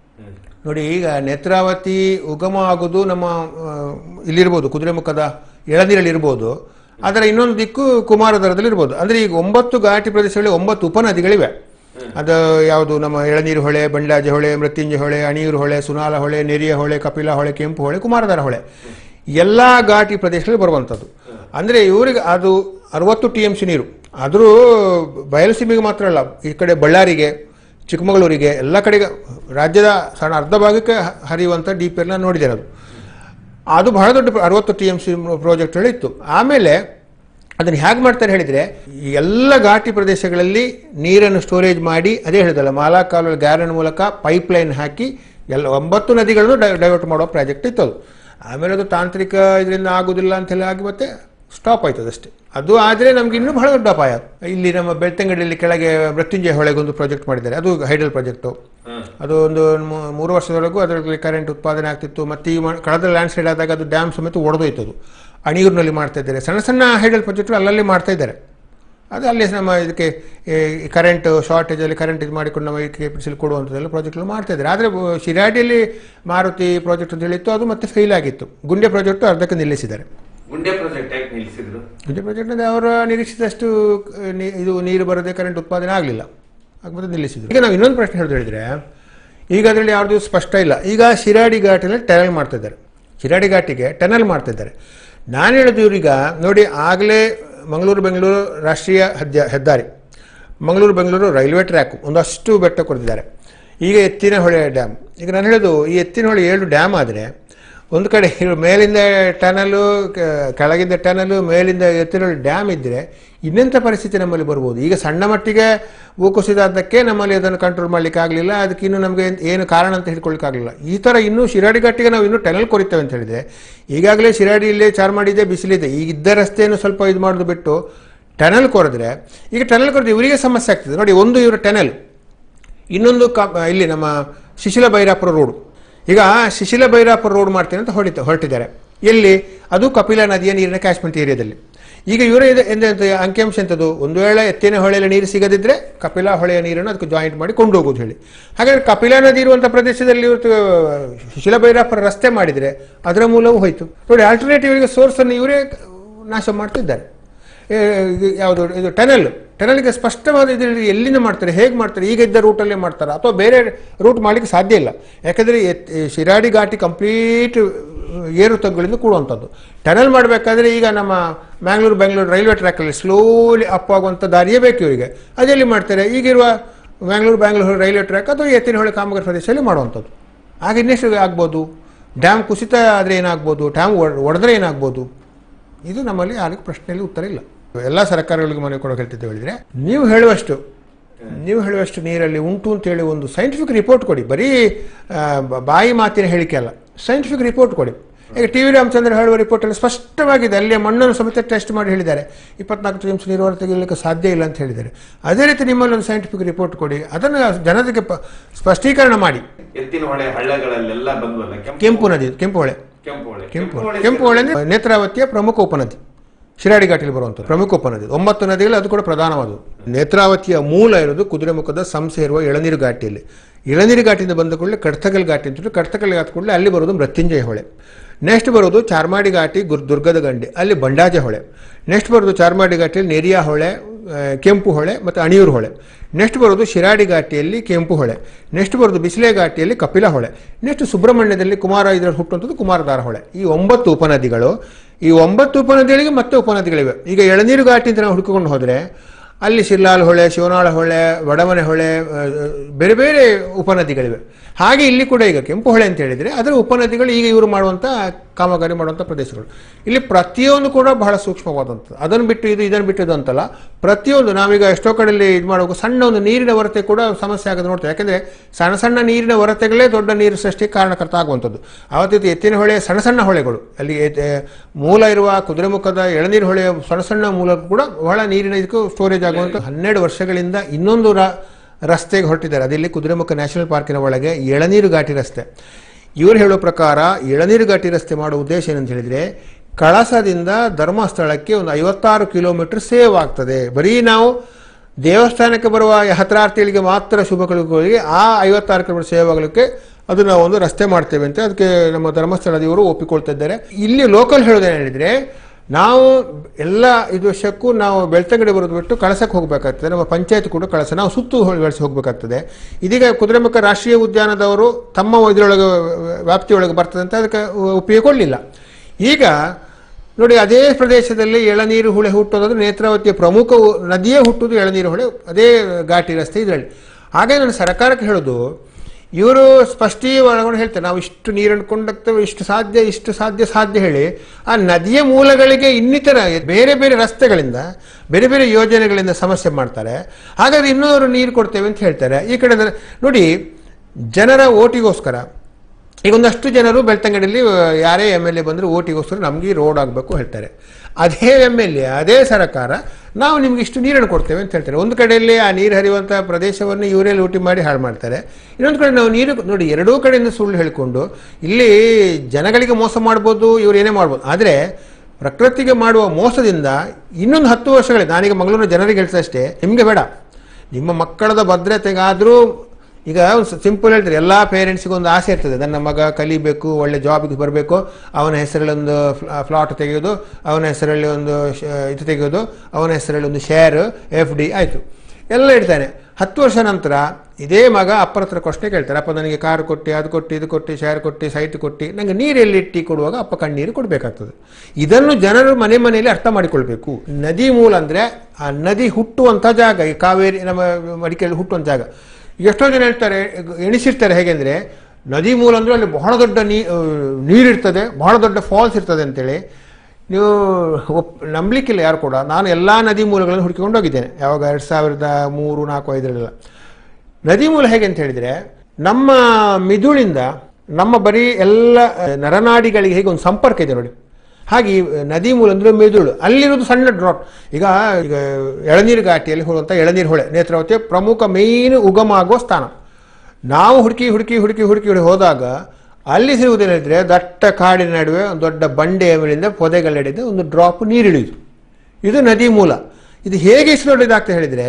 ನೋಡಿ ಈಗ ನೇತ್ರಾವತಿ ಉಗಮ ಆಗೋದು ನಮ್ಮ ಆ, ಇಲ್ಲಿರ್ಬೋದು ಕುದುರೆಮುಖದ ಎಳನೀರಲ್ಲಿ ಇರ್ಬೋದು ಅದರ ಇನ್ನೊಂದು ದಿಕ್ಕು ಕುಮಾರಧಾರದಲ್ಲಿ ಇರ್ಬೋದು ಅಂದರೆ ಈಗ ಒಂಬತ್ತು ಘಾಟಿ ಪ್ರದೇಶಗಳಲ್ಲಿ ಒಂಬತ್ತು ಉಪನದಿಗಳಿವೆ ಅದು ಯಾವುದು ನಮ್ಮ ಎಳನೀರು ಹೊಳೆ ಬಂಡಾಜೆ ಹೊಳೆ ಮೃತ್ಯುಂಜಯ ಹೊಳೆ ಅಣಿಯೂರು ಹೊಳೆ ಸುನಾಲ ಹೊಳೆ ನೆರಿಯ ಹೊಳೆ ಕಪಿಲ ಹೊಳೆ ಕೆಂಪು ಹೊಳೆ ಕುಮಾರಧಾರ ಹೊಳೆ ಎಲ್ಲ ಘಾಟಿ ಪ್ರದೇಶಗಳಲ್ಲಿ ಬರುವಂಥದ್ದು ಅಂದರೆ ಇವರಿಗೆ ಅದು ಅರವತ್ತು ಟಿ ಎಮ್ ಸಿ ನೀರು ಆದರೂ ಬಯಲುಸೀಮೆಗೆ ಮಾತ್ರ ಅಲ್ಲ ಈ ಕಡೆ ಬಳ್ಳಾರಿಗೆ ಚಿಕ್ಕಮಗಳೂರಿಗೆ ಎಲ್ಲ ಕಡೆಗೆ ರಾಜ್ಯದ ಸಣ್ಣ ಅರ್ಧ ಭಾಗಕ್ಕೆ ಹ- ಹರಿಯುವಂಥ ಡಿ ಪಿ ಎಲ್ನ ನೋಡಿದ್ದೇನೆ ಅದು ಅದು ಬಹಳ ದೊಡ್ಡ ಪ್ರ- ಅರವತ್ತು ಟಿ ಎಮ್ ಸಿ ಪ್ರಾಜೆಕ್ಟ್ಗಳು ಇತ್ತು ಆಮೇಲೆ ಅದನ್ನು ಹೇಗೆ ಮಾಡ್ತಾರೆ ಹೇಳಿದರೆ ಈ ಎಲ್ಲ ಘಾಟಿ ಪ್ರದೇಶಗಳಲ್ಲಿ ನೀರನ್ನು ಸ್ಟೋರೇಜ್ ಮಾಡಿ ಅದೇ ಹೇಳಿದಲ್ಲ ಮಾಲಾ ಕಾಲುವೆ ಗ್ಯಾರನ್ ಮೂಲಕ ಪೈಪ್ ಲೈನ್ ಹಾಕಿ ಎಲ್ಲ ಒಂಬತ್ತು ನದಿಗಳನ್ನು ಡೈವರ್ಟ್ ಮಾಡೋ ಪ್ರಾಜೆಕ್ಟ್ ಇತ್ತು ಅದು ಆಮೇಲೆ ಅದು ತಾಂತ್ರಿಕ ಇದರಿಂದ ಆಗೋದಿಲ್ಲ ಅಂತ ಹೇಳಿ ಆಗಿ ಮತ್ತೆ ಸ್ಟಾಪ್ ಆಯ್ತದೆ ಅಷ್ಟೇ ಅದು ಆದರೆ ನಮ್ಗೆ ಇನ್ನೂ ಬಹಳ ದೊಡ್ಡ ಅಪಾಯ ಇಲ್ಲಿ ನಮ್ಮ ಬೆಳ್ತಂಗಡಿಯಲ್ಲಿ ಕೆಳಗೆ ಮೃತ್ಯುಂಜಯ ಹೊಳೆಗೆ ಒಂದು ಪ್ರಾಜೆಕ್ಟ್ ಮಾಡಿದ್ದಾರೆ ಅದು ಹೈಡಲ್ ಪ್ರಾಜೆಕ್ಟು ಅದು ಒಂದು ಮೂ- ಮೂರು ವರ್ಷದೊಳಗೂ ಅದರಲ್ಲಿ ಕರೆಂಟ್ ಉತ್ಪಾದನೆ ಆಗ್ತಿತ್ತು ಮತ್ತು ಈ ಮ- ಕಳೆದ ಲ್ಯಾಂಡ್ ಸ್ಲೈಡ್ ಆದಾಗ ಅದು ಡ್ಯಾಮ್ ಸಮೇತ ಒಡೆದೋಯ್ತು ಅದು ಅಣಿಯೂರಿನಲ್ಲಿ ಮಾಡ್ತಾ ಇದ್ದಾರೆ ಸಣ್ಣ ಸಣ್ಣ ಹೈಡಲ್ ಪ್ರಾಜೆಕ್ಟ್ ಅಲ್ಲಲ್ಲಿ ಮಾಡ್ತಾ ಇದ್ದಾರೆ ಅದು ಅಲ್ಲಿ ನಮ್ಮ ಇದಕ್ಕೆ ಕರೆಂಟ್ ಶಾರ್ಟೇಜಲ್ಲಿ ಕರೆಂಟ್ ಇದು ಮಾಡಿಕೊಂಡು ನಮ್ಮ ಕೆ ಪಿ ಸಿ ಕೊಡುವಂಥದ್ದೆಲ್ಲ ಪ್ರಾಜೆಕ್ಟ್ಗಳು ಮಾಡ್ತಾ ಇದ್ದಾರೆ ಆದರೆ ಶಿರಾಡಿಯಲ್ಲಿ ಮಾರುತಿ ಪ್ರಾಜೆಕ್ಟ್ ಅಂತ ಹೇಳಿತ್ತು ಅದು ಮತ್ತೆ ಫೇಲ್ ಆಗಿತ್ತು ಗುಂಡೆ ಪ್ರಾಜೆಕ್ಟು ಅರ್ಧಕ್ಕೆ ನಿಲ್ಲಿಸಿದ್ದಾರೆ ಗುಂಡೆ ಪ್ರಾಜೆಕ್ಟ್ ಯಾಕೆ ನಿಲ್ಲಿಸಿದ್ರು ಗುಂಡೆ ಪ್ರಾಜೆಕ್ಟ್ನಲ್ಲಿ ಅವರ ನಿರೀಕ್ಷಿತಷ್ಟು ಆ, ನೀ- ಇದು ನೀರು ಬರದೆ ಕರೆಂಟ್ ಉತ್ಪಾದನೆ ಆಗಲಿಲ್ಲ ಆಗ್ಬೋದು ನಿಲ್ಲಿಸಿದ್ರು ಈಗ ನಾವು ಇನ್ನೊಂದು ಪ್ರಶ್ನೆ ಹೇಳಿದ್ರೆ ಹೇಳಿದ್ರೆ ಈಗ ಅದರಲ್ಲಿ ಯಾವುದು ಸ್ಪಷ್ಟ ಇಲ್ಲ ಈಗ ಶಿರಾಡಿ ಘಾಟಿನಲ್ಲಿ ಟನಲ್ ಮಾಡ್ತಾ ಇದ್ದಾರೆ ಶಿರಾಡಿ ಘಾಟಿಗೆ ಟನಲ್ ಮಾಡ್ತಾ ಇದ್ದಾರೆ ನಾನು ಹೇಳೋದು ಇವ್ರೀಗ ನೋಡಿ ಆಗಲೇ ಮಂಗಳೂರು ಬೆಂಗಳೂರು ರಾಷ್ಟ್ರೀಯ ಹೆದ್ದ ಹೆದ್ದಾರಿ ಮಂಗಳೂರು ಬೆಂಗಳೂರು ರೈಲ್ವೆ ಟ್ರ್ಯಾಕ್ ಒಂದಷ್ಟು ಬೆಟ್ಟ ಕೊರೆದಿದ್ದಾರೆ ಈಗ ಎತ್ತಿನ ಹೊಳೆ ಡ್ಯಾಮ್ ಈಗ ನಾನು ಹೇಳೋದು ಈ ಎತ್ತಿನ ಹೊಳೆ ಏಳು ಡ್ಯಾಮ್ ಆದರೆ ಒಂದು ಕಡೆ ಇವ್ರು ಮೇಲಿಂದ ಟನಲು ಕ- ಕೆಳಗಿಂದ ಟನಲು ಮೇಲಿಂದ ಎತ್ತಿನ ಹೊಳೆ ಡ್ಯಾಮ್ ಇದ್ದರೆ ಇನ್ನೆಂಥ ಪರಿಸ್ಥಿತಿ ನಮ್ಮಲ್ಲಿ ಬರ್ಬೋದು ಈಗ ಸಣ್ಣ ಮಟ್ಟಿಗೆ ಭೂಕುಸಿದಾದ್ದಕ್ಕೆ ನಮ್ಮಲ್ಲಿ ಅದನ್ನು ಕಂಟ್ರೋಲ್ ಮಾಡಲಿಕ್ಕೆ ಆಗಲಿಲ್ಲ ಅದಕ್ಕೆ ಇನ್ನು ನಮಗೆ ಏನು ಕಾರಣ ಅಂತ ಹಿಡ್ಕೊಳ್ಳಿಕ್ಕಾಗಲಿಲ್ಲ ಈ ಥರ ಇನ್ನೂ ಶಿರಾಡಿ ಘಾಟಿಗೆ ನಾವು ಇನ್ನೂ ಟನಲ್ ಕೊರಿತೇವೆ ಅಂತ ಹೇಳಿದರೆ ಈಗಾಗಲೇ ಶಿರಾಡಿಯಲ್ಲಿ ಚಾರ್ಮಾಡಿದೆ ಬಿಸಿಲಿದೆ ಈಗ ಇದ್ದ ರಸ್ತೆಯನ್ನು ಸ್ವಲ್ಪ ಇದು ಮಾಡೋದು ಬಿಟ್ಟು ಟನಲ್ ಕೊರೆದ್ರೆ ಈಗ ಟನಲ್ ಕೊರೆದು ಇವರಿಗೆ ಸಮಸ್ಯೆ ಆಗ್ತದೆ ನೋಡಿ ಒಂದು ಇವರ ಟನಲ್ ಇನ್ನೊಂದು ಕ ಇಲ್ಲಿ ನಮ್ಮ ಶಿಶಿಲ ಬೈರಾಪುರ ರೋಡ್ ಈಗ ಶಿಶಿಲ ಬೈರಾಪುರ ರೋಡ್ ಮಾಡ್ತೇನೆ ಅಂತ ಹೊಡಿತ ಹೊರಟಿದ್ದಾರೆ ಎಲ್ಲಿ ಅದು ಕಪಿಲಾ ನದಿಯ ನೀರಿನ ಕ್ಯಾಚ್ಮೆಂಟ್ ಏರಿಯಾದಲ್ಲಿ ಈಗ ಇವರ ಎಂತ ಅಂಕಿಅಂಶ ಎಂಥದ್ದು ಒಂದು ವೇಳೆ ಎತ್ತಿನ ಹೊಳೆಯಲ್ಲಿ ನೀರು ಸಿಗದಿದ್ದರೆ ಕಪಿಲಾ ಹೊಳೆಯ ನೀರನ್ನು ಅದಕ್ಕೆ ಜಾಯಿಂಟ್ ಮಾಡಿ ಕೊಂಡೋಗೋದು ಹೇಳಿ ಹಾಗಾದ್ರೆ ಕಪಿಲಾ ನದಿ ಇರುವಂಥ ಪ್ರದೇಶದಲ್ಲಿ ಇವತ್ತು ಶಿಶಿಲ ಬೈರಾಪುರ ರಸ್ತೆ ಮಾಡಿದರೆ ಅದರ ಮೂಲವೂ ಹೋಯಿತು ನೋಡಿ ಆಲ್ಟರ್ನೇಟಿವ್ ಈಗ ಸೋರ್ಸನ್ನು ಇವರೇ ನಾಶ ಮಾಡ್ತಿದ್ದಾರೆ ಏ, ಇದು ಯಾವುದು ಇದು ಟನಲ್ ಟನಲ್ಗೆ ಸ್ಪಷ್ಟವಾದ ಇದರಲ್ಲಿ ಎಲ್ಲಿಂದ ಮಾಡ್ತಾರೆ ಹೇಗೆ ಮಾಡ್ತಾರೆ ಈಗ ಇದ್ದ ರೂಟಲ್ಲೇ ಮಾಡ್ತಾರೆ ಅಥವಾ ಬೇರೆ ರೂಟ್ ಮಾಡಲಿಕ್ಕೆ ಸಾಧ್ಯ ಇಲ್ಲ ಯಾಕಂದರೆ ಎತ್- ಈ ಶಿರಾಡಿ ಘಾಟಿ ಕಂಪ್ಲೀಟ್ ಏರು ತಗ್ಗುಗಳಿಂದ ಕೂಡುವಂಥದ್ದು ಟನಲ್ ಮಾಡಬೇಕಾದ್ರೆ ಈಗ ನಮ್ಮ ಮ್ಯಾಂಗ್ಳೂರು ಬೆಂಗಳೂರು ರೈಲ್ವೆ ಟ್ರ್ಯಾಕಲ್ಲಿ ಸ್ಲೋಲಿ ಅಪ್ ಆಗುವಂಥ ದಾರಿಯೇ ಬೇಕು ಇವರಿಗೆ ಅದೆಲ್ಲಿ ಮಾಡ್ತಾರೆ ಈಗಿರುವ ಮ್ಯಾಂಗ್ಳೂರು ಬ್ಯಾಂಗ್ಳೂರು ರೈಲ್ವೆ ಟ್ರ್ಯಾಕ್ ಅಥವಾ ಎತ್ತಿನಹೊಳೆ ಕಾಮಗಾರಿ ಪ್ರದೇಶದಲ್ಲಿ ಮಾಡುವಂಥದ್ದು ಆಗ ಇನ್ನೆಷ್ಟು ಆಗ್ಬೋದು ಡ್ಯಾಮ್ ಕುಸಿತ ಆದರೆ ಏನಾಗ್ಬೋದು ಡ್ಯಾಮ್ ಒಡೆದ್ರೆ ಏನಾಗ್ಬೋದು ಇದು ನಮ್ಮಲ್ಲಿ ಅದಕ್ಕೆ ಪ್ರಶ್ನೆಯಲ್ಲಿ ಉತ್ತರ ಇಲ್ಲ ಎಲ್ಲ ಸರ್ಕಾರಗಳಿಗೆ ಮನೆ ಕೊಡೋಕೆ ಹೇಳ್ತಿದ್ದೆ ಹೇಳಿದ್ರೆ ನೀವು ಹೇಳುವಷ್ಟು ನೀವು ಹೇಳುವಷ್ಟು ನೀರಲ್ಲಿ ಉಂಟು ಅಂತೇಳಿ ಒಂದು ಸೈಂಟಿಫಿಕ್ ರಿಪೋರ್ಟ್ ಕೊಡಿ ಬರೀ ಆ, ಬ- ಬಾಯಿ ಮಾತಿನ ಹೇಳಿಕೆ ಅಲ್ಲ ಸೈಂಟಿಫಿಕ್ ರಿಪೋರ್ಟ್ ಕೊಡಿ ಈಗ ಟಿ ವಿ ರಾಮಚಂದ್ರ ಹೇಳುವ ರಿಪೋರ್ಟಲ್ಲಿ ಸ್ಪಷ್ಟವಾಗಿದೆ ಅಲ್ಲಿಯ ಮಣ್ಣನ್ನು ಸಮೇತ ಟೆಸ್ಟ್ ಮಾಡಿ ಹೇಳಿದ್ದಾರೆ ಇಪ್ಪತ್ನಾಲ್ಕು ನಿಮಿಷ ನೀರು ಹೊರ ತೆಗೆಯಲಿಕ್ಕೆ ಸಾಧ್ಯ ಇಲ್ಲ ಅಂತ ಹೇಳಿದ್ದಾರೆ ಅದೇ ರೀತಿ ನಿಮ್ಮಲ್ಲಿ ಒಂದು ಸೈಂಟಿಫಿಕ್ ರಿಪೋರ್ಟ್ ಕೊಡಿ ಅದನ್ನು ಜನತೆಗೆ ಪ- ಸ್ಪಷ್ಟೀಕರಣ ಮಾಡಿ ಎತ್ತಿನ ಹೊಳೆ ಹಳ್ಳಗಳಲ್ಲೆಲ್ಲ ಬಂದ್ವಲ್ಲ ಕೆಂಪು ನದಿ ಕೆಂಪು ಹೊಳೆ ಕೆಂಪು ಹೊಳೆ ಕೆಂಪು ಹೊಳೆ ಕೆಂಪು ಹೊಳೆ ಅಂದ್ರೆ ನೇತ್ರಾವತಿಯ ಪ್ರಮುಖ ಉಪನದಿ ಶಿರಾಡಿ ಘಾಟಿಲಿ ಬರುವಂಥ ಪ್ರಮುಖ ಉಪನದಿ ಒಂಬತ್ತು ನದಿಗಳು ಅದು ಕೂಡ ಪ್ರಧಾನವಾದವು ನೇತ್ರಾವತಿಯ ಮೂಲ ಇರೋದು ಕುದುರೆಮುಖದ ಸಂಸೆ ಇರುವ ಎಳನೀರು ಘಾಟಿಯಲ್ಲಿ ಎಳನೀರು ಘಾಟಿಯಿಂದ ಬಂದ ಕೂಡಲೇ ಕಡ್ತಗಲ್ ಘಾಟಿ ಅಂತ ಕಡ್ತಗಲ್ ಘಾಟ್ ಕೂಡಲೇ ಅಲ್ಲಿ ಬರೋದು ಮೃತ್ಯುಂಜಯ ಹೊಳೆ ನೆಕ್ಸ್ಟ್ ಬರೋದು ಚಾರ್ಮಾಡಿ ಘಾಟಿ ಗುರ್ ದುರ್ಗದ ಗಂಡಿ ಅಲ್ಲಿ ಬಂಡಾಜ ಹೊಳೆ ನೆಕ್ಸ್ಟ್ ಬರೋದು ಚಾರ್ಮಾಡಿ ಘಾಟಿಯಲ್ಲಿ ನೆರಿಯಾ ಹೊಳೆ ಆ, ಕೆಂಪು ಹೊಳೆ ಮತ್ತು ಅಣಿಯೂರು ಹೊಳೆ ನೆಕ್ಸ್ಟ್ ಬರೋದು ಶಿರಾಡಿ ಘಾಟಿಯಲ್ಲಿ ಕೆಂಪು ಹೊಳೆ ನೆಕ್ಸ್ಟ್ ಬರೋದು ಬಿಸಿಲೆ ಘಾಟಿಯಲ್ಲಿ ಕಪಿಲ ಹೊಳೆ ನೆಕ್ಸ್ಟ್ ಸುಬ್ರಹ್ಮಣ್ಯದಲ್ಲಿ ಕುಮಾರ ಇದರಲ್ಲಿ ಹುಟ್ಟುವಂಥದ್ದು ಕುಮಾರಧಾರ ಹೊಳೆ ಈ ಒಂಬತ್ತು ಉಪನದಿಗಳು ಈ ಒಂಬತ್ತು ಉಪನದಿಗಳಿಗೆ ಮತ್ತೆ ಉಪನದಿಗಳಿವೆ ಈಗ ಎಳನೀರು ಘಾಟಿ ಅಂತ ನಾವು ಹುಡುಕಿಕೊಂಡು ಹೋದರೆ ಅಲ್ಲಿ ಶಿರ್ಲಾಲ್ ಹೊಳೆ ಶಿವನಾಳ ಹೊಳೆ ವಡಮನೆ ಹೊಳೆ ಆ, ಬೇರೆ ಬೇರೆ ಉಪನದಿಗಳಿವೆ ಹಾಗೆ ಇಲ್ಲಿ ಕೂಡ ಈಗ ಕೆಂಪು ಹೊಳೆ ಅಂತ ಹೇಳಿದರೆ ಅದರ ಉಪನದಿಗಳು ಈಗ ಇವರು ಮಾಡುವಂಥ ಕಾಮಗಾರಿ ಮಾಡುವಂಥ ಪ್ರದೇಶಗಳು ಇಲ್ಲಿ ಪ್ರತಿಯೊಂದು ಕೂಡ ಬಹಳ ಸೂಕ್ಷ್ಮವಾದಂಥದ್ದು ಅದನ್ನು ಬಿಟ್ಟು ಇದು ಇದನ್ನು ಬಿಟ್ಟು ಇದು ಅಂತಲ್ಲ ಪ್ರತಿಯೊಂದು ನಾವೀಗ ಎಷ್ಟೋ ಕಡೆಯಲ್ಲಿ ಇದು ಮಾಡುವಾಗ ಸಣ್ಣ ಒಂದು ನೀರಿನ ಹೊರತೆ ಕೂಡ ಸಮಸ್ಯೆ ಆಗೋದು ನೋಡ್ತೇವೆ ಯಾಕೆಂದರೆ ಸಣ್ಣ ಸಣ್ಣ ನೀರಿನ ಹೊರತೆಗಳೇ ದೊಡ್ಡ ನೀರು ಸೃಷ್ಟಿಗೆ ಕಾರಣಕರ್ತ ಆಗುವಂಥದ್ದು ಆವತ್ತಿತ್ತು ಎತ್ತಿನ ಹೊಳೆ ಸಣ್ಣ ಸಣ್ಣ ಹೊಳೆಗಳು ಅಲ್ಲಿ ಎತ್- ಎ, ಮೂಲ ಇರುವ ಕುದುರೆಮುಖದ ಎಳನೀರು ಹೊಳೆಯ ಸಣ್ಣ ಸಣ್ಣ ಮೂಲ ಕೂಡ ಬಹಳ ನೀರಿನ ಇದಕ್ಕೂ ಸ್ಟೋರೇಜ್ ಆಗುವಂಥ ಹನ್ನೆರಡು ವರ್ಷಗಳಿಂದ ಇನ್ನೊಂದು ರ ರಸ್ತೆಗೆ ಹೊರಟಿದ್ದಾರೆ ಅದಿಲ್ಲಿ ಕುದುರೆಮುಖ ನ್ಯಾಷನಲ್ ಪಾರ್ಕಿನ ಒಳಗೆ ಎಳನೀರು ಘಾಟಿ ರಸ್ತೆ ಇವರು ಹೇಳೋ ಪ್ರಕಾರ ಎಳನೀರು ಘಾಟಿ ರಸ್ತೆ ಮಾಡೋ ಉದ್ದೇಶ ಏನಂತ ಹೇಳಿದರೆ ಕಳಸದಿಂದ ಧರ್ಮಸ್ಥಳಕ್ಕೆ ಒಂದು ಐವತ್ತಾರು ಕಿಲೋಮೀಟರ್ ಸೇವ್ ಆಗ್ತದೆ ಬರೀ ನಾವು ದೇವಸ್ಥಾನಕ್ಕೆ ಬರುವ ಯಾತ್ರಾರ್ಥಿಗಳಿಗೆ ಮಾತ್ರ ಶುಭಗಳಿಗೆ ಆ ಐವತ್ತಾರು ಕಿಲೋಮೀಟರ್ ಸೇವ್ ಆಗಲಿಕ್ಕೆ ಅದು ನಾವು ಒಂದು ರಸ್ತೆ ಮಾಡ್ತೇವೆ ಅಂತ ಅದಕ್ಕೆ ನಮ್ಮ ಧರ್ಮಸ್ಥಳದವರು ಒಪ್ಪಿಕೊಳ್ತಾ ಇದ್ದಾರೆ ಇಲ್ಲಿ ಲೋಕಲ್ ಹೇಳೋದೇನು ಹೇಳಿದರೆ ನಾವು ಎಲ್ಲ ಇದು ವರ್ಷಕ್ಕೂ ನಾವು ಬೆಳ್ತಂಗಡಿ ಬರೋದು ಬಿಟ್ಟು ಕಳಸಕ್ಕೆ ಹೋಗಬೇಕಾಗ್ತದೆ ನಮ್ಮ ಪಂಚಾಯತ್ ಕೂಡ ಕಳಸ ನಾವು ಸುತ್ತು ಬೆಳೆಸಿ ಹೋಗಬೇಕಾಗ್ತದೆ ಇದೀಗ ಕುದುರೆಮುಖ ರಾಷ್ಟ್ರೀಯ ಉದ್ಯಾನದವರು ತಮ್ಮ ಇದರೊಳಗೆ ವ್ಯಾಪ್ತಿಯೊಳಗೆ ಬರ್ತದೆ ಅಂತ ಅದಕ್ಕೆ ಒಪ್ಪಿಗೆ ಕೊಡಲಿಲ್ಲ ಈಗ ನೋಡಿ ಅದೇ ಪ್ರದೇಶದಲ್ಲಿ ಎಳನೀರು ಹುಳೆ ಹುಟ್ಟೋದಂದ್ರೆ ನೇತ್ರಾವತಿಯ ಪ್ರಮುಖ ಉ- ನದಿಯೇ ಹುಟ್ಟುವುದು ಎಳನೀರು ಹುಳೆ ಅದೇ ಘಾಟಿ ರಸ್ತೆ ಇದರಲ್ಲಿ ಹಾಗಾಗಿ ನಾನು ಸರ್ಕಾರಕ್ಕೆ ಹೇಳೋದು ಇವರು ಸ್ಪಷ್ಟೀಯವಾಗಿ ಹೇಳ್ತಾರೆ ನಾವು ಇಷ್ಟು ನೀರನ್ನು ಕೊಂಡೋಗ್ತೇವೆ ಇಷ್ಟು ಸಾಧ್ಯ ಇಷ್ಟು ಸಾಧ್ಯ ಸಾಧ್ಯ ಹೇಳಿ ಆ ನದಿಯ ಮೂಲಗಳಿಗೆ ಇನ್ನಿತರ ಬೇರೆ ಬೇರೆ ರಸ್ತೆಗಳಿಂದ ಬೇರೆ ಬೇರೆ ಯೋಜನೆಗಳಿಂದ ಸಮಸ್ಯೆ ಮಾಡ್ತಾರೆ ಹಾಗಾದ್ರೆ ಇನ್ನೂ ಅವರು ನೀರು ಕೊಡ್ತೇವೆ ಅಂತ ಹೇಳ್ತಾರೆ ಈ ಕಡೆ ನ- ನೋಡಿ ಜನರ ಓಟಿಗೋಸ್ಕರ ಈಗ ಒಂದಷ್ಟು ಜನರು ಬೆಳ್ತಂಗಡಿಯಲ್ಲಿ ಆ, ಯಾರೇ ಎಮ್ ಎಲ್ ಎ ಬಂದರೂ ಓಟಿಗೋಸ್ಕರ ನಮಗೆ ರೋಡ್ ಆಗಬೇಕು ಹೇಳ್ತಾರೆ ಅದೇ ಎಮ್ ಎಲ್ ಎ ಅದೇ ಸರ್ಕಾರ ನಾವು ನಿಮ್ಗೆ ಇಷ್ಟು ನೀರನ್ನು ಕೊಡ್ತೇವೆ ಅಂತ ಹೇಳ್ತಾರೆ ಒಂದು ಕಡೆಯಲ್ಲಿ ಆ ನೀರು ಹರಿಯುವಂಥ ಪ್ರದೇಶವನ್ನು ಇವರೇ ಲೂಟಿ ಮಾಡಿ ಹಾಳು ಮಾಡ್ತಾರೆ ಇನ್ನೊಂದು ಕಡೆ ನಾವು ನೀರು ನೋಡಿ ಎರಡೂ ಕಡೆಯಿಂದ ಸುಳ್ಳು ಹೇಳಿಕೊಂಡು ಇಲ್ಲಿ ಜನಗಳಿಗೆ ಮೋಸ ಮಾಡ್ಬೋದು ಇವ್ರು ಏನೇ ಮಾಡ್ಬೋದು ಆದರೆ ಪ್ರಕೃತಿಗೆ ಮಾಡುವ ಮೋಸದಿಂದ ಇನ್ನೊಂದು ಹತ್ತು ವರ್ಷಗಳಿಂದ ನಾನೀಗ ಮಂಗಳೂರು ಜನರಿಗೆ ಹೇಳ್ತಷ್ಟೇ ನಿಮಗೆ ಬೇಡ ನಿಮ್ಮ ಮಕ್ಕಳದ ಭದ್ರತೆಗಾದರೂ ಈಗ ಸಿಂಪಲ್ ಹೇಳ್ತಾರೆ ಎಲ್ಲ ಪೇರೆಂಟ್ಸಿಗೆ ಒಂದು ಆಸೆ ಇರ್ತದೆ ನನ್ನ ಮಗ ಕಲಿಬೇಕು ಒಳ್ಳೆ ಜಾಬಿಗೆ ಬರಬೇಕು ಅವನ ಹೆಸರಲ್ಲಿ ಒಂದು ಫ್ಲಾಟ್ ತೆಗೆಯೋದು ಅವನ ಹೆಸರಲ್ಲಿ ಒಂದು ಶ- ಇದು ತೆಗೆಯೋದು ಅವನ ಹೆಸರಲ್ಲಿ ಒಂದು ಶೇರ್ ಎಫ್ ಡಿ ಆಯಿತು ಎಲ್ಲ ಇಡ್ತಾನೆ ಹತ್ತು ವರ್ಷ ನಂತರ ಇದೇ ಮಗ ಅಪ್ಪರ ಹತ್ರ ಕ್ವಶ್ನೆ ಕೇಳ್ತಾರೆ ಅಪ್ಪ ನನಗೆ ಕಾರು ಕೊಟ್ಟು ಅದು ಕೊಟ್ಟು ಇದು ಕೊಟ್ಟು ಶೇರ್ ಕೊಟ್ಟು ಸೈಟ್ ಕೊಟ್ಟು ನನಗೆ ನೀರು ಎಲ್ಲಿಟ್ಟು ಕೊಡುವಾಗ ಅಪ್ಪ ಕಣ್ಣೀರು ಕೊಡಬೇಕಾಗ್ತದೆ ಇದನ್ನು ಜನರು ಮನೆ ಮನೆಯಲ್ಲಿ ಅರ್ಥ ಮಾಡಿಕೊಳ್ಬೇಕು ನದಿ ಮೂಲ ಅಂದರೆ ಆ ನದಿ ಹುಟ್ಟುವಂಥ ಜಾಗ ಈ ಕಾವೇರಿ ನಮ್ಮ ಮಡಿಕೇರಿ ಹುಟ್ಟುವಂಥ ಜಾಗ ಎಷ್ಟೋ ಜನ ಹೇಳ್ತಾರೆ ಎಣಿಸಿರ್ತಾರೆ ಹೇಗೆಂದರೆ ನದಿ ಮೂಲ ಅಂದರೆ ಅಲ್ಲಿ ಬಹಳ ದೊಡ್ಡ ನೀ ಆ, ನೀರಿರ್ತದೆ ಬಹಳ ದೊಡ್ಡ ಫಾಲ್ಸ್ ಇರ್ತದೆ ಅಂತೇಳಿ ನೀವು ಒಪ್ ನಂಬಲಿಕ್ಕಿಲ್ಲ ಯಾರು ಕೂಡ ನಾನು ಎಲ್ಲ ನದಿ ಮೂಲಗಳನ್ನು ಹುಡುಕಿಕೊಂಡು ಹೋಗಿದ್ದೇನೆ ಯಾವಾಗ ಎರಡು ಸಾವಿರದ ಮೂರು ನಾಲ್ಕು ಐದರಲ್ಲೆಲ್ಲ ನದಿ ಮೂಲ ಹೇಗೆ ಅಂತ ಹೇಳಿದರೆ ನಮ್ಮ ಮಿದುಳಿಂದ ನಮ್ಮ ಬರೀ ಎಲ್ಲ ಆ, ನರನಾಡಿಗಳಿಗೆ ಹೇಗೆ ಒಂದು ಸಂಪರ್ಕ ಇದೆ ನೋಡಿ ಹಾಗೆ ಈ ನದಿ ಮೂಲ ಅಂದರೆ ಮೆದುಳು ಅಲ್ಲಿರೋದು ಸಣ್ಣ ಡ್ರಾಪ್ ಈಗ ಈಗ ಎಳನೀರು ಘಾಟಿಯಲ್ಲಿ ಹೋಗುವಂಥ ಎಳನೀರು ಹೊಳೆ ನೇತ್ರಾವತಿಯ ಪ್ರಮುಖ ಮೇನ್ ಉಗಮ ಆಗುವ ಸ್ಥಾನ ನಾವು ಹುಡುಕಿ ಹುಡುಕಿ ಹುಡುಕಿ ಹುಡುಕಿ ಹುಡುಕಿ ಹೋದಾಗ ಅಲ್ಲಿ ಸಿಗುವುದೇನು ಹೇಳಿದ್ರೆ ದಟ್ಟ ಕಾಡಿನ ನಡುವೆ ಒಂದು ದೊಡ್ಡ ಬಂಡೆಯ ಮೇಲಿಂದ ಪೊದೆಗಳೆಡಿದ ಒಂದು ಡ್ರಾಪ್ ನೀರಿಳಿಯುದು ಇದು ನದಿ ಮೂಲ ಇದು ಹೇಗೆ ಇಷ್ಟು ದೊಡ್ಡದಾಗ್ತದೆ ಹೇಳಿದರೆ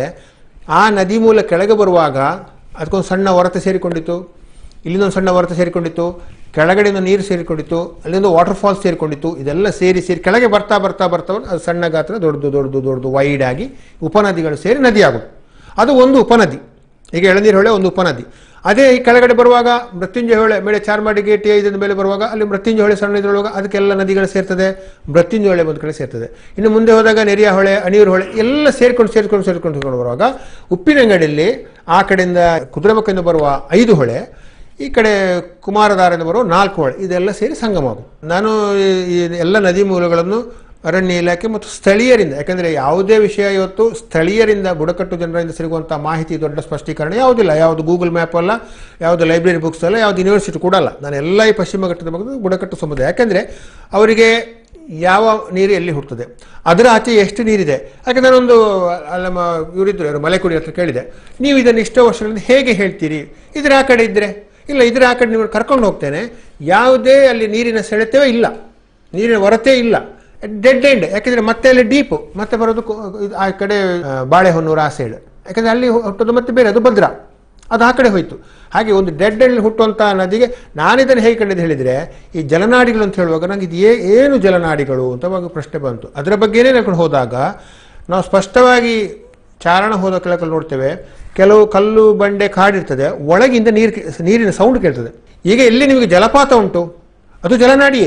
ಆ ನದಿ ಮೂಲ ಕೆಳಗೆ ಬರುವಾಗ ಅದಕ್ಕೊಂದು ಸಣ್ಣ ಹೊರತ ಸೇರಿಕೊಂಡಿತ್ತು ಇಲ್ಲಿಂದೊಂದು ಸಣ್ಣ ಹೊರತ ಸೇರಿಕೊಂಡಿತ್ತು ಕೆಳಗಡೆಯಿಂದ ನೀರು ಸೇರಿಕೊಂಡಿತ್ತು ಅಲ್ಲಿಂದ ವಾಟರ್ ಫಾಲ್ಸ್ ಸೇರಿಕೊಂಡಿತ್ತು ಇದೆಲ್ಲ ಸೇರಿ ಸೇರಿ ಕೆಳಗೆ ಬರ್ತಾ ಬರ್ತಾ ಬರ್ತಾ ಅದು ಸಣ್ಣ ಗಾತ್ರ ದೊಡ್ಡದು ದೊಡ್ಡದು ದೊಡ್ಡದು ವೈಡ್ ಆಗಿ ಉಪನದಿಗಳು ಸೇರಿ ನದಿ ಆಗೋದು ಅದು ಒಂದು ಉಪನದಿ ಈಗ ಎಳನೀರು ಹೊಳೆ ಒಂದು ಉಪನದಿ ಅದೇ ಈ ಕೆಳಗಡೆ ಬರುವಾಗ ಮೃತ್ಯುಂಜಯ ಹೊಳೆ ಮೇಲೆ ಚಾರ್ಮಾಡಿ ಗೇಟ್ ಇದರ ಮೇಲೆ ಬರುವಾಗ ಅಲ್ಲಿ ಮೃತ್ಯುಂಜಯ ಹೊಳೆ ಸಣ್ಣ ಇದ್ರೊಳಗೆ ಅದಕ್ಕೆಲ್ಲ ನದಿಗಳು ಸೇರ್ತದೆ ಮೃತ್ಯುಂಜಯ ಹೊಳೆ ಒಂದು ಕಡೆ ಸೇರ್ತದೆ ಇನ್ನು ಮುಂದೆ ಹೋದಾಗ ನೆರಿಯ ಹೊಳೆ ಅಣಿಯೂರು ಹೊಳೆ ಎಲ್ಲ ಸೇರ್ಕೊಂಡು ಸೇರ್ಕೊಂಡು ಸೇರ್ಕೊಂಡು ಸೇರ್ಕೊಂಡು ಬರುವಾಗ ಉಪ್ಪಿನಂಗಡಿಯಲ್ಲಿ ಆ ಕಡೆಯಿಂದ ಕುದುರೆಮುಖದಿಂದ ಬರುವ ಐದು ಹೊಳೆ ಈ ಕಡೆ ಕುಮಾರಧಾರೆಯಿಂದ ಬರುವ ನಾಲ್ಕು ಹೊಳೆ ಇದೆಲ್ಲ ಸೇರಿ ಸಂಗಮ ಆಗುದು ನಾನು ಈ- ಈ ಎಲ್ಲ ನದಿ ಮೂಲಗಳನ್ನು ಅರಣ್ಯ ಇಲಾಖೆ ಮತ್ತು ಸ್ಥಳೀಯರಿಂದ ಯಾಕಂದರೆ ಯಾವುದೇ ವಿಷಯ ಇವತ್ತು ಸ್ಥಳೀಯರಿಂದ ಬುಡಕಟ್ಟು ಜನರಿಂದ ಸಿಗುವಂಥ ಮಾಹಿತಿ ದೊಡ್ಡ ಸ್ಪಷ್ಟೀಕರಣ ಯಾವುದಿಲ್ಲ ಯಾವುದು ಗೂಗಲ್ ಮ್ಯಾಪ್ ಅಲ್ಲ ಯಾವುದು ಲೈಬ್ರರಿ ಬುಕ್ಸ್ ಅಲ್ಲ ಯಾವುದು ಯೂನಿವರ್ಸಿಟಿ ಕೂಡ ಅಲ್ಲ ನಾನು ಎಲ್ಲ ಈ ಪಶ್ಚಿಮ ಘಟ್ಟದ ಬಗ್ಗೆ ಬುಡಕಟ್ಟು ಸಮುದಾಯ ಯಾಕಂದರೆ ಅವರಿಗೆ ಯಾವ ನೀರು ಎಲ್ಲಿ ಹುಟ್ಟುತ್ತದೆ ಅದರ ಆಚೆ ಎಷ್ಟು ನೀರಿದೆ ಯಾಕಂದ್ರೆ ನಾನೊಂದು ಅಲ್ಲ ನಮ್ಮ ಇವರಿದ್ರು ಯಾರು ಮಲೆಕುಡಿ ಹತ್ರ ಕೇಳಿದೆ ನೀವು ಇದನ್ನು ಇಷ್ಟೋ ವರ್ಷಗಳಿಂದ ಹೇಗೆ ಹೇಳ್ತೀರಿ ಇದರ ಆ ಕಡೆ ಇದ್ದರೆ ಇಲ್ಲ ಇದರ ಆ ಕಡೆ ನೀವು ಕರ್ಕೊಂಡು ಹೋಗ್ತೇನೆ ಯಾವುದೇ ಅಲ್ಲಿ ನೀರಿನ ಸೆಳೆತವೇ ಇಲ್ಲ ನೀರಿನ ಹೊರತೇ ಇಲ್ಲ ಡೆಡ್ ಎಂಡ್ ಯಾಕೆಂದ್ರೆ ಮತ್ತೆ ಅಲ್ಲಿ ಡೀಪು ಮತ್ತೆ ಬರೋದು ಕು- ಇದು ಆ ಕಡೆ ಆ, ಬಾಳೆಹೊನ್ನೂರು ಆ ಸೈಡ್ ಯಾಕಂದ್ರೆ ಅಲ್ಲಿ ಹುಟ್ಟೋದು ಮತ್ತೆ ಬೇರೆ ಅದು ಭದ್ರಾ ಅದು ಆ ಕಡೆ ಹೋಯ್ತು ಹಾಗೆ ಒಂದು ಡೆಡ್ ಎಂಡ್ ಹುಟ್ಟುವಂಥ ನದಿಗೆ ನಾನಿದನ್ನು ಹೇಗೆ ಕಂಡಿದ್ದು ಹೇಳಿದರೆ ಈ ಜಲನಾಡಿಗಳು ಅಂತ ಹೇಳುವಾಗ ನಂಗೆ ಇದು ಏ- ಏನು ಜಲನಾಡಿಗಳು ಅಂತ ಅವಾಗ ಪ್ರಶ್ನೆ ಬಂತು ಅದರ ಬಗ್ಗೆನೇ ನಡ್ಕೊಂಡು ಹೋದಾಗ ನಾವು ಸ್ಪಷ್ಟವಾಗಿ ಚಾರಣ ಹೋದ ಕೆಳಕಲ್ಲಿ ನೋಡ್ತೇವೆ ಕೆಲವು ಕಲ್ಲು ಬಂಡೆ ಕಾಡಿರ್ತದೆ ಒಳಗಿಂದ ನೀರು ನೀರಿನ ಸೌಂಡ್ ಕೇಳ್ತದೆ ಈಗ ಎಲ್ಲಿ ನಿಮಗೆ ಜಲಪಾತ ಉಂಟು ಅದು ಜಲನಾಡಿಯೇ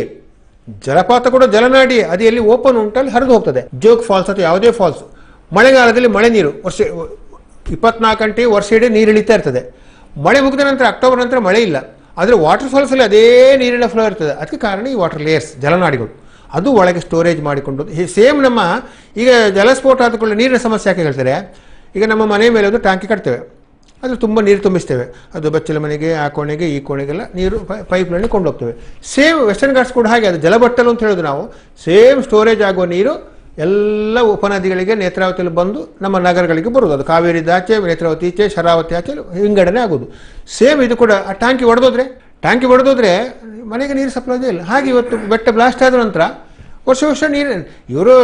ಜಲಪಾತ ಕೂಡ ಜಲನಾಡಿ ಅದು ಎಲ್ಲಿ ಓಪನ್ ಉಂಟು ಅಲ್ಲಿ ಹರಿದು ಹೋಗ್ತದೆ ಜೋಗ್ ಫಾಲ್ಸ್ ಅಥವಾ ಯಾವುದೇ ಫಾಲ್ಸ್ ಮಳೆಗಾಲದಲ್ಲಿ ಮಳೆ ನೀರು ವರ್ಷ ಇಪ್ಪತ್ನಾಲ್ಕು ಗಂಟೆ ವರ್ಷ ಇಡೀ ನೀರು ಇಳಿತಾ ಇರ್ತದೆ ಮಳೆ ಮುಗಿದ ನಂತರ ಅಕ್ಟೋಬರ್ ನಂತರ ಮಳೆ ಇಲ್ಲ ಆದರೆ ವಾಟರ್ ಫಾಲ್ಸಲ್ಲಿ ಅದೇ ನೀರಿನ ಫ್ಲೋ ಇರ್ತದೆ ಅದಕ್ಕೆ ಕಾರಣ ಈ ವಾಟರ್ ಲೇಯರ್ಸ್ ಜಲನಾಡಿಗಳು ಅದು ಒಳಗೆ ಸ್ಟೋರೇಜ್ ಮಾಡಿಕೊಂಡು ಸೇಮ್ ನಮ್ಮ ಈಗ ಜಲಸ್ಫೋಟ ಆದ ಕೂಡಲೇ ನೀರಿನ ಸಮಸ್ಯೆ ಯಾಕೆ ಹೇಳ್ತಾರೆ ಈಗ ನಮ್ಮ ಮನೆ ಮೇಲೆ ಒಂದು ಟ್ಯಾಂಕಿ ಕಟ್ತೇವೆ ಅದು ತುಂಬ ನೀರು ತುಂಬಿಸ್ತೇವೆ ಅದು ಬಚ್ಚಲ ಮನೆಗೆ ಆ ಕೋಣೆಗೆ ಈ ಕೋಣೆಗೆಲ್ಲ ನೀರು ಪೈಪ್ ಲೈನ್ ಕೊಂಡೋಗ್ತೇವೆ ಸೇಮ್ ವೆಸ್ಟರ್ನ್ ಘಾಟ್ಸ್ ಕೂಡ ಹಾಗೆ ಅದು ಜಲಬಟ್ಟಲು ಅಂತ ಹೇಳೋದು ನಾವು ಸೇಮ್ ಸ್ಟೋರೇಜ್ ಆಗುವ ನೀರು ಎಲ್ಲ ಉಪನದಿಗಳಿಗೆ ನೇತ್ರಾವತಿಯಲ್ಲಿ ಬಂದು ನಮ್ಮ ನಗರಗಳಿಗೆ ಬರುವುದು ಅದು ಕಾವೇರಿ ಆಚೆ ನೇತ್ರಾವತಿ ಈಚೆ ಶರಾವತಿ ಆಚೆ ವಿಂಗಡಣೆ ಆಗೋದು ಸೇಮ್ ಇದು ಕೂಡ ಆ ಟ್ಯಾಂಕಿ ಒಡೆದೋದ್ರೆ ಟ್ಯಾಂಕಿ ಒಡೆದೋದ್ರೆ ಮನೆಗೆ ನೀರು ಸಪ್ಲೈ ಇಲ್ಲ ಹಾಗೆ ಇವತ್ತು ಬೆಟ್ಟ ಬ್ಲಾಸ್ಟ್ ಆದ ನಂತರ ವರ್ಷ ವರ್ಷ ನೀರು ಇವರು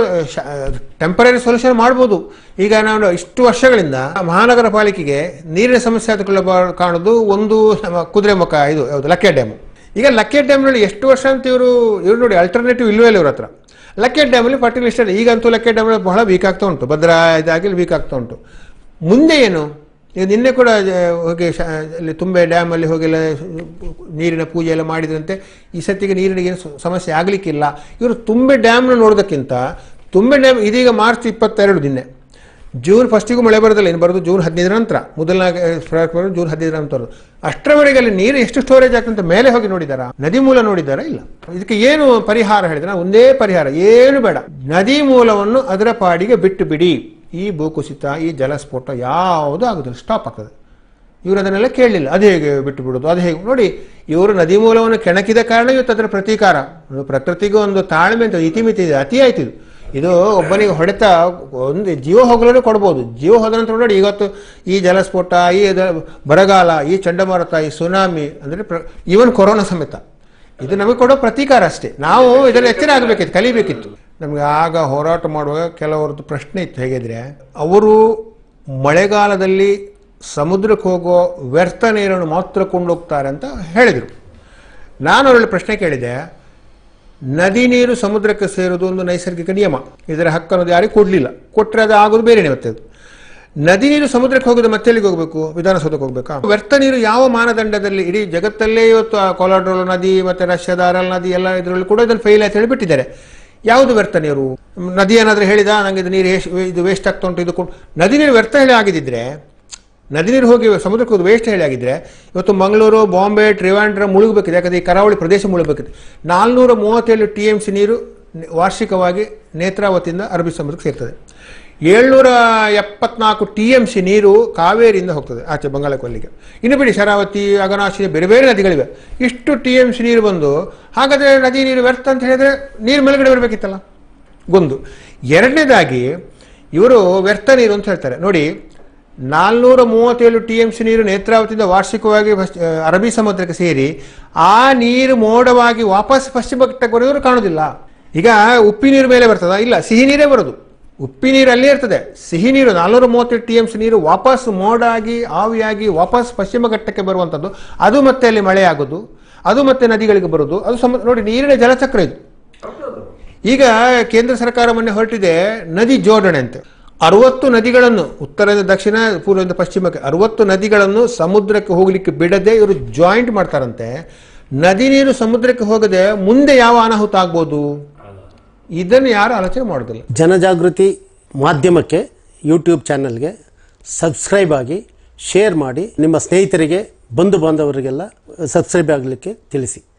ಟೆಂಪರರಿ ಸೊಲ್ಯೂಷನ್ ಮಾಡ್ಬೋದು ಈಗ ನಾವು ಇಷ್ಟು ವರ್ಷಗಳಿಂದ ಮಹಾನಗರ ಪಾಲಿಕೆಗೆ ನೀರಿನ ಸಮಸ್ಯೆ ಆದ ಕಾಣೋದು ಒಂದು ನಮ್ಮ ಕುದುರೆಮುಖ ಇದು ಯಾವುದು ಲಕ್ಕೆ ಡ್ಯಾಮ್ ಈಗ ಲಕ್ಕೆ ಡ್ಯಾಮ್ನಲ್ಲಿ ಎಷ್ಟು ವರ್ಷ ಅಂತ ಇವರು ಇವ್ರು ನೋಡಿ ಅಲ್ಟರ್ನೇಟಿವ್ ಇಲ್ವೇ ಇಲ್ಲ ಇವ್ರ ಹತ್ರ ಲಕ್ಕೆ ಡ್ಯಾಮಲ್ಲಿ ಫರ್ಟಿಲ್ ಇಷ್ಟ ಈಗಂತೂ ಲಕ್ಕೆ ಡ್ಯಾಮ್ ಬಹಳ ವೀಕ್ ಆಗ್ತಾ ಉಂಟು ಭದ್ರಾ ಇದಾಗಿ ವೀಕ್ ಆಗ್ತಾ ಉಂಟು ಮುಂದೆ ಏನು ಈಗ ನಿನ್ನೆ ಕೂಡ ಆ, ಹೋಗಿ ಶ- ಅಲ್ಲಿ ತುಂಬೆ ಡ್ಯಾಮಲ್ಲಿ ಹೋಗೆಲ್ಲ ನೀರಿನ ಪೂಜೆ ಎಲ್ಲ ಮಾಡಿದ್ರಂತೆ ಈ ಸತಿಗೆ ನೀರಿನ ಏನು ಸ- ಸಮಸ್ಯೆ ಆಗಲಿಕ್ಕಿಲ್ಲ ಇವರು ತುಂಬೆ ಡ್ಯಾಮ್ನ ನೋಡೋದಕ್ಕಿಂತ ತುಂಬೆ ಡ್ಯಾಮ್ ಇದೀಗ ಮಾರ್ಚ್ ಇಪ್ಪತ್ತೆರಡು ದಿನ ಜೂನ್ ಫಸ್ಟಿಗೂ ಮಳೆ ಬರೋದಿಲ್ಲ ಇನ್ನು ಬರೋದು ಜೂನ್ ಹದಿನೈದರ ನಂತರ ಮೊದಲನೇ ಫ್ರಾಕ್ ಬರೋದು ಜೂನ್ ಹದಿನೈದರ ನಂತರ ಅಷ್ಟರವರೆಗೆ ಅಲ್ಲಿ ನೀರು ಎಷ್ಟು ಸ್ಟೋರೇಜ್ ಆಗ್ತಂತ ಮೇಲೆ ಹೋಗಿ ನೋಡಿದಾರಾ ನದಿ ಮೂಲ ನೋಡಿದಾರಾ ಇಲ್ಲ ಇದಕ್ಕೆ ಏನು ಪರಿಹಾರ ಹೇಳಿದ್ರೆ ನಾವು ಒಂದೇ ಪರಿಹಾರ ಏನು ಬೇಡ ನದಿ ಮೂಲವನ್ನು ಅದರ ಪಾಡಿಗೆ ಬಿಟ್ಟು ಬಿಡಿ ಈ ಭೂಕುಸಿತ ಈ ಜಲಸ್ಫೋಟ ಯಾವುದೂ ಆಗೋದಿಲ್ಲ ಸ್ಟಾಪ್ ಆಗ್ತದೆ ಇವರು ಅದನ್ನೆಲ್ಲ ಕೇಳಲಿಲ್ಲ ಅದು ಹೇಗೆ ಬಿಟ್ಟು ಬಿಡೋದು ಅದು ಹೇಗೆ ನೋಡಿ ಇವರು ನದಿ ಮೂಲವನ್ನು ಕೆಣಕಿದ ಕಾರಣ ಇವತ್ತು ಅದರ ಪ್ರತೀಕಾರ ಅದು ಪ್ರಕೃತಿಗೂ ಒಂದು ತಾಳ್ಮೆ ಅಂತ ಇತಿಮಿತಿ ಇದೆ ಅತಿ ಆಯ್ತು ಇದು ಇದು ಒಬ್ಬನಿಗೆ ಹೊಡೆತ ಒಂದು ಜೀವ ಹೋಗಲೂ ಕೊಡ್ಬೋದು ಜೀವ ಹೋದ ನಂತರ ನೋಡಿ ಇವತ್ತು ಈ ಜಲಸ್ಫೋಟ ಈ ದ- ಬರಗಾಲ ಈ ಚಂಡಮಾರುತ ಈ ಸುನಾಮಿ ಅಂದರೆ ಪ್ರ ಈವನ್ ಕೊರೋನಾ ಸಮೇತ ಇದು ನಮಗೆ ಕೊಡೋ ಪ್ರತೀಕಾರ ಅಷ್ಟೇ ನಾವು ಇದರಲ್ಲಿ ಎಚ್ಚರ ಆಗಬೇಕಿತ್ತು ಕಲಿಬೇಕಿತ್ತು ನಮಗೆ ಆಗ ಹೋರಾಟ ಮಾಡುವಾಗ ಕೆಲವರದ್ದು ಪ್ರಶ್ನೆ ಇತ್ತು ಹೇಗಿದ್ರೆ ಅವರು ಮಳೆಗಾಲದಲ್ಲಿ ಸಮುದ್ರಕ್ಕೆ ಹೋಗೋ ವ್ಯರ್ಥ ನೀರನ್ನು ಮಾತ್ರ ಕೊಂಡೋಗ್ತಾರೆ ಅಂತ ಹೇಳಿದರು ನಾನು ಅವರಲ್ಲಿ ಪ್ರಶ್ನೆ ಕೇಳಿದೆ ನದಿ ನೀರು ಸಮುದ್ರಕ್ಕೆ ಸೇರೋದು ಒಂದು ನೈಸರ್ಗಿಕ ನಿಯಮ ಇದರ ಹಕ್ಕನ್ನು ಯಾರಿಗೂ ಕೊಡಲಿಲ್ಲ ಕೊಟ್ಟರೆ ಅದು ಆಗೋದು ಬೇರೆನೇ ಮತ್ತೆ ಅದು ನದಿ ನೀರು ಸಮುದ್ರಕ್ಕೆ ಹೋಗೋದು ಮತ್ತೆ ಎಲ್ಲಿಗೆ ಹೋಗಬೇಕು ವಿಧಾನಸೌಧಕ್ಕೆ ಹೋಗ್ಬೇಕಾ ವ್ಯರ್ಥ ನೀರು ಯಾವ ಮಾನದಂಡದಲ್ಲಿ ಇಡೀ ಜಗತ್ತಲ್ಲೇ ಇವತ್ತು ಆ ಕೊಲಾಡ್ರೋಲ್ ನದಿ ಮತ್ತೆ ರಷ್ಯಾದ ಅರಲ್ ನದಿ ಎಲ್ಲ ಇದರಲ್ಲಿ ಕೂಡ ಇದನ್ನು ಫೇಲ್ ಆಯ್ತು ಹೇಳಿ ಬಿಟ್ಟಿದ್ದಾರೆ ಯಾವುದು ವ್ಯರ್ಥ ನೀರು ನದಿ ಏನಾದರೂ ಹೇಳಿದ ನನಗೆ ಇದು ನೀರು ಎಷ್ಟು ಇದು ವೇಸ್ಟ್ ಆಗ್ತಾ ಉಂಟು ಇದು ಕೊಡು ನದಿ ನೀರು ವ್ಯರ್ಥ ಹೇಳಿ ಆಗಿದ್ದಿದ್ರೆ ನದಿ ನೀರು ಹೋಗಿ ಸಮುದ್ರಕ್ಕೆ ಹೋಗಿ ವೇಸ್ಟ್ ಹೇಳಿ ಆಗಿದ್ರೆ ಇವತ್ತು ಮಂಗಳೂರು ಬಾಂಬೆ ಟ್ರಿವಾಂಡ್ರ ಮುಳುಗಬೇಕಿದೆ ಯಾಕಂದರೆ ಈ ಕರಾವಳಿ ಪ್ರದೇಶ ಮುಳುಗಬೇಕಿದೆ ನಾಲ್ನೂರ ಮೂವತ್ತೇಳು ಟಿ ಎಮ್ ಸಿ ನೀರು ನೆ- ವಾರ್ಷಿಕವಾಗಿ ನೇತ್ರಾವತಿಯಿಂದ ಅರಬ್ಬಿ ಸಮುದ್ರಕ್ಕೆ ಸೇರ್ತದೆ ಏಳ್ನೂರ ಎಪ್ಪತ್ನಾಲ್ಕು ಟಿ ಎಮ್ ಸಿ ನೀರು ಕಾವೇರಿಯಿಂದ ಹೋಗ್ತದೆ ಆಚೆ ಬಂಗಾಳ ಕೊಲ್ಲಿಗೆ ಇನ್ನು ಬಿಡಿ ಶರಾವತಿ ಅಗನಾಶಿನಿ ಬೇರೆ ಬೇರೆ ನದಿಗಳಿವೆ ಇಷ್ಟು ಟಿ ಎಮ್ ಸಿ ನೀರು ಬಂದು ಹಾಗಾದರೆ ನದಿ ನೀರು ವ್ಯರ್ಥ ಅಂತ ಹೇಳಿದ್ರೆ ನೀರು ಮೇಲ್ಗಡೆ ಬರಬೇಕಿತ್ತಲ್ಲ ಒಂದು ಎರಡನೇದಾಗಿ ಇವರು ವ್ಯರ್ಥ ನೀರು ಅಂತ ಹೇಳ್ತಾರೆ ನೋಡಿ ನಾಲ್ನೂರ ಮೂವತ್ತೇಳು ಟಿ ಎಂ ಸಿ ನೀರು ನೇತ್ರಾವತಿಯಿಂದ ವಾರ್ಷಿಕವಾಗಿ ಪಶ್ಚ- ಅರಬ್ಬಿ ಸಮುದ್ರಕ್ಕೆ ಸೇರಿ ಆ ನೀರು ಮೋಡವಾಗಿ ವಾಪಸ್ ಪಶ್ಚಿಮ ಘಟ್ಟಕ್ಕೆ ಬರೋದು ಕಾಣೋದಿಲ್ಲ ಈಗ ಉಪ್ಪಿ ನೀರು ಮೇಲೆ ಬರ್ತದ ಇಲ್ಲ ಸಿಹಿ ನೀರೇ ಬರೋದು ಉಪ್ಪಿ ನೀರು ಅಲ್ಲೇ ಇರ್ತದೆ ಸಿಹಿ ನೀರು ನಾಲ್ನೂರ ಮೂವತ್ತೇಳು ಟಿ ಎಂ ಸಿ ನೀರು ವಾಪಸ್ ಮೋಡಾಗಿ ಆವಿಯಾಗಿ ವಾಪಸ್ ಪಶ್ಚಿಮ ಘಟ್ಟಕ್ಕೆ ಬರುವಂಥದ್ದು ಅದು ಮತ್ತೆ ಅಲ್ಲಿ ಮಳೆ ಆಗೋದು ಅದು ಮತ್ತೆ ನದಿಗಳಿಗೆ ಬರೋದು ಅದು ಸಮ ನೋಡಿ ನೀರಿನ ಜಲಚಕ್ರ ಇದು ಈಗ ಕೇಂದ್ರ ಸರ್ಕಾರ ಮೊನ್ನೆ ಹೊರಟಿದೆ ನದಿ ಜೋಡಣೆ ಅಂತ ಅರವತ್ತು ನದಿಗಳನ್ನು ಉತ್ತರದಿಂದ ದಕ್ಷಿಣ ಪೂರ್ವದಿಂದ ಪಶ್ಚಿಮಕ್ಕೆ ಅರವತ್ತು ನದಿಗಳನ್ನು ಸಮುದ್ರಕ್ಕೆ ಹೋಗ್ಲಿಕ್ಕೆ ಬಿಡದೆ ಇವರು ಜಾಯಿಂಟ್ ಮಾಡ್ತಾರಂತೆ ನದಿ ನೀರು ಸಮುದ್ರಕ್ಕೆ ಹೋಗದೆ ಮುಂದೆ ಯಾವ ಅನಾಹುತ ಆಗ್ಬೋದು ಇದನ್ನು ಯಾರು ಆಲೋಚನೆ ಮಾಡೋದಿಲ್ಲ ಜನಜಾಗೃತಿ ಮಾಧ್ಯಮಕ್ಕೆ ಯೂಟ್ಯೂಬ್ ಚಾನಲ್ಗೆ ಸಬ್ಸ್ಕ್ರೈಬ್ ಆಗಿ ಶೇರ್ ಮಾಡಿ ನಿಮ್ಮ ಸ್ನೇಹಿತರಿಗೆ ಬಂಧು ಬಾಂಧವರಿಗೆಲ್ಲ ಸಬ್ಸ್ಕ್ರೈಬ್ ಆಗಲಿಕ್ಕೆ ತಿಳಿಸಿ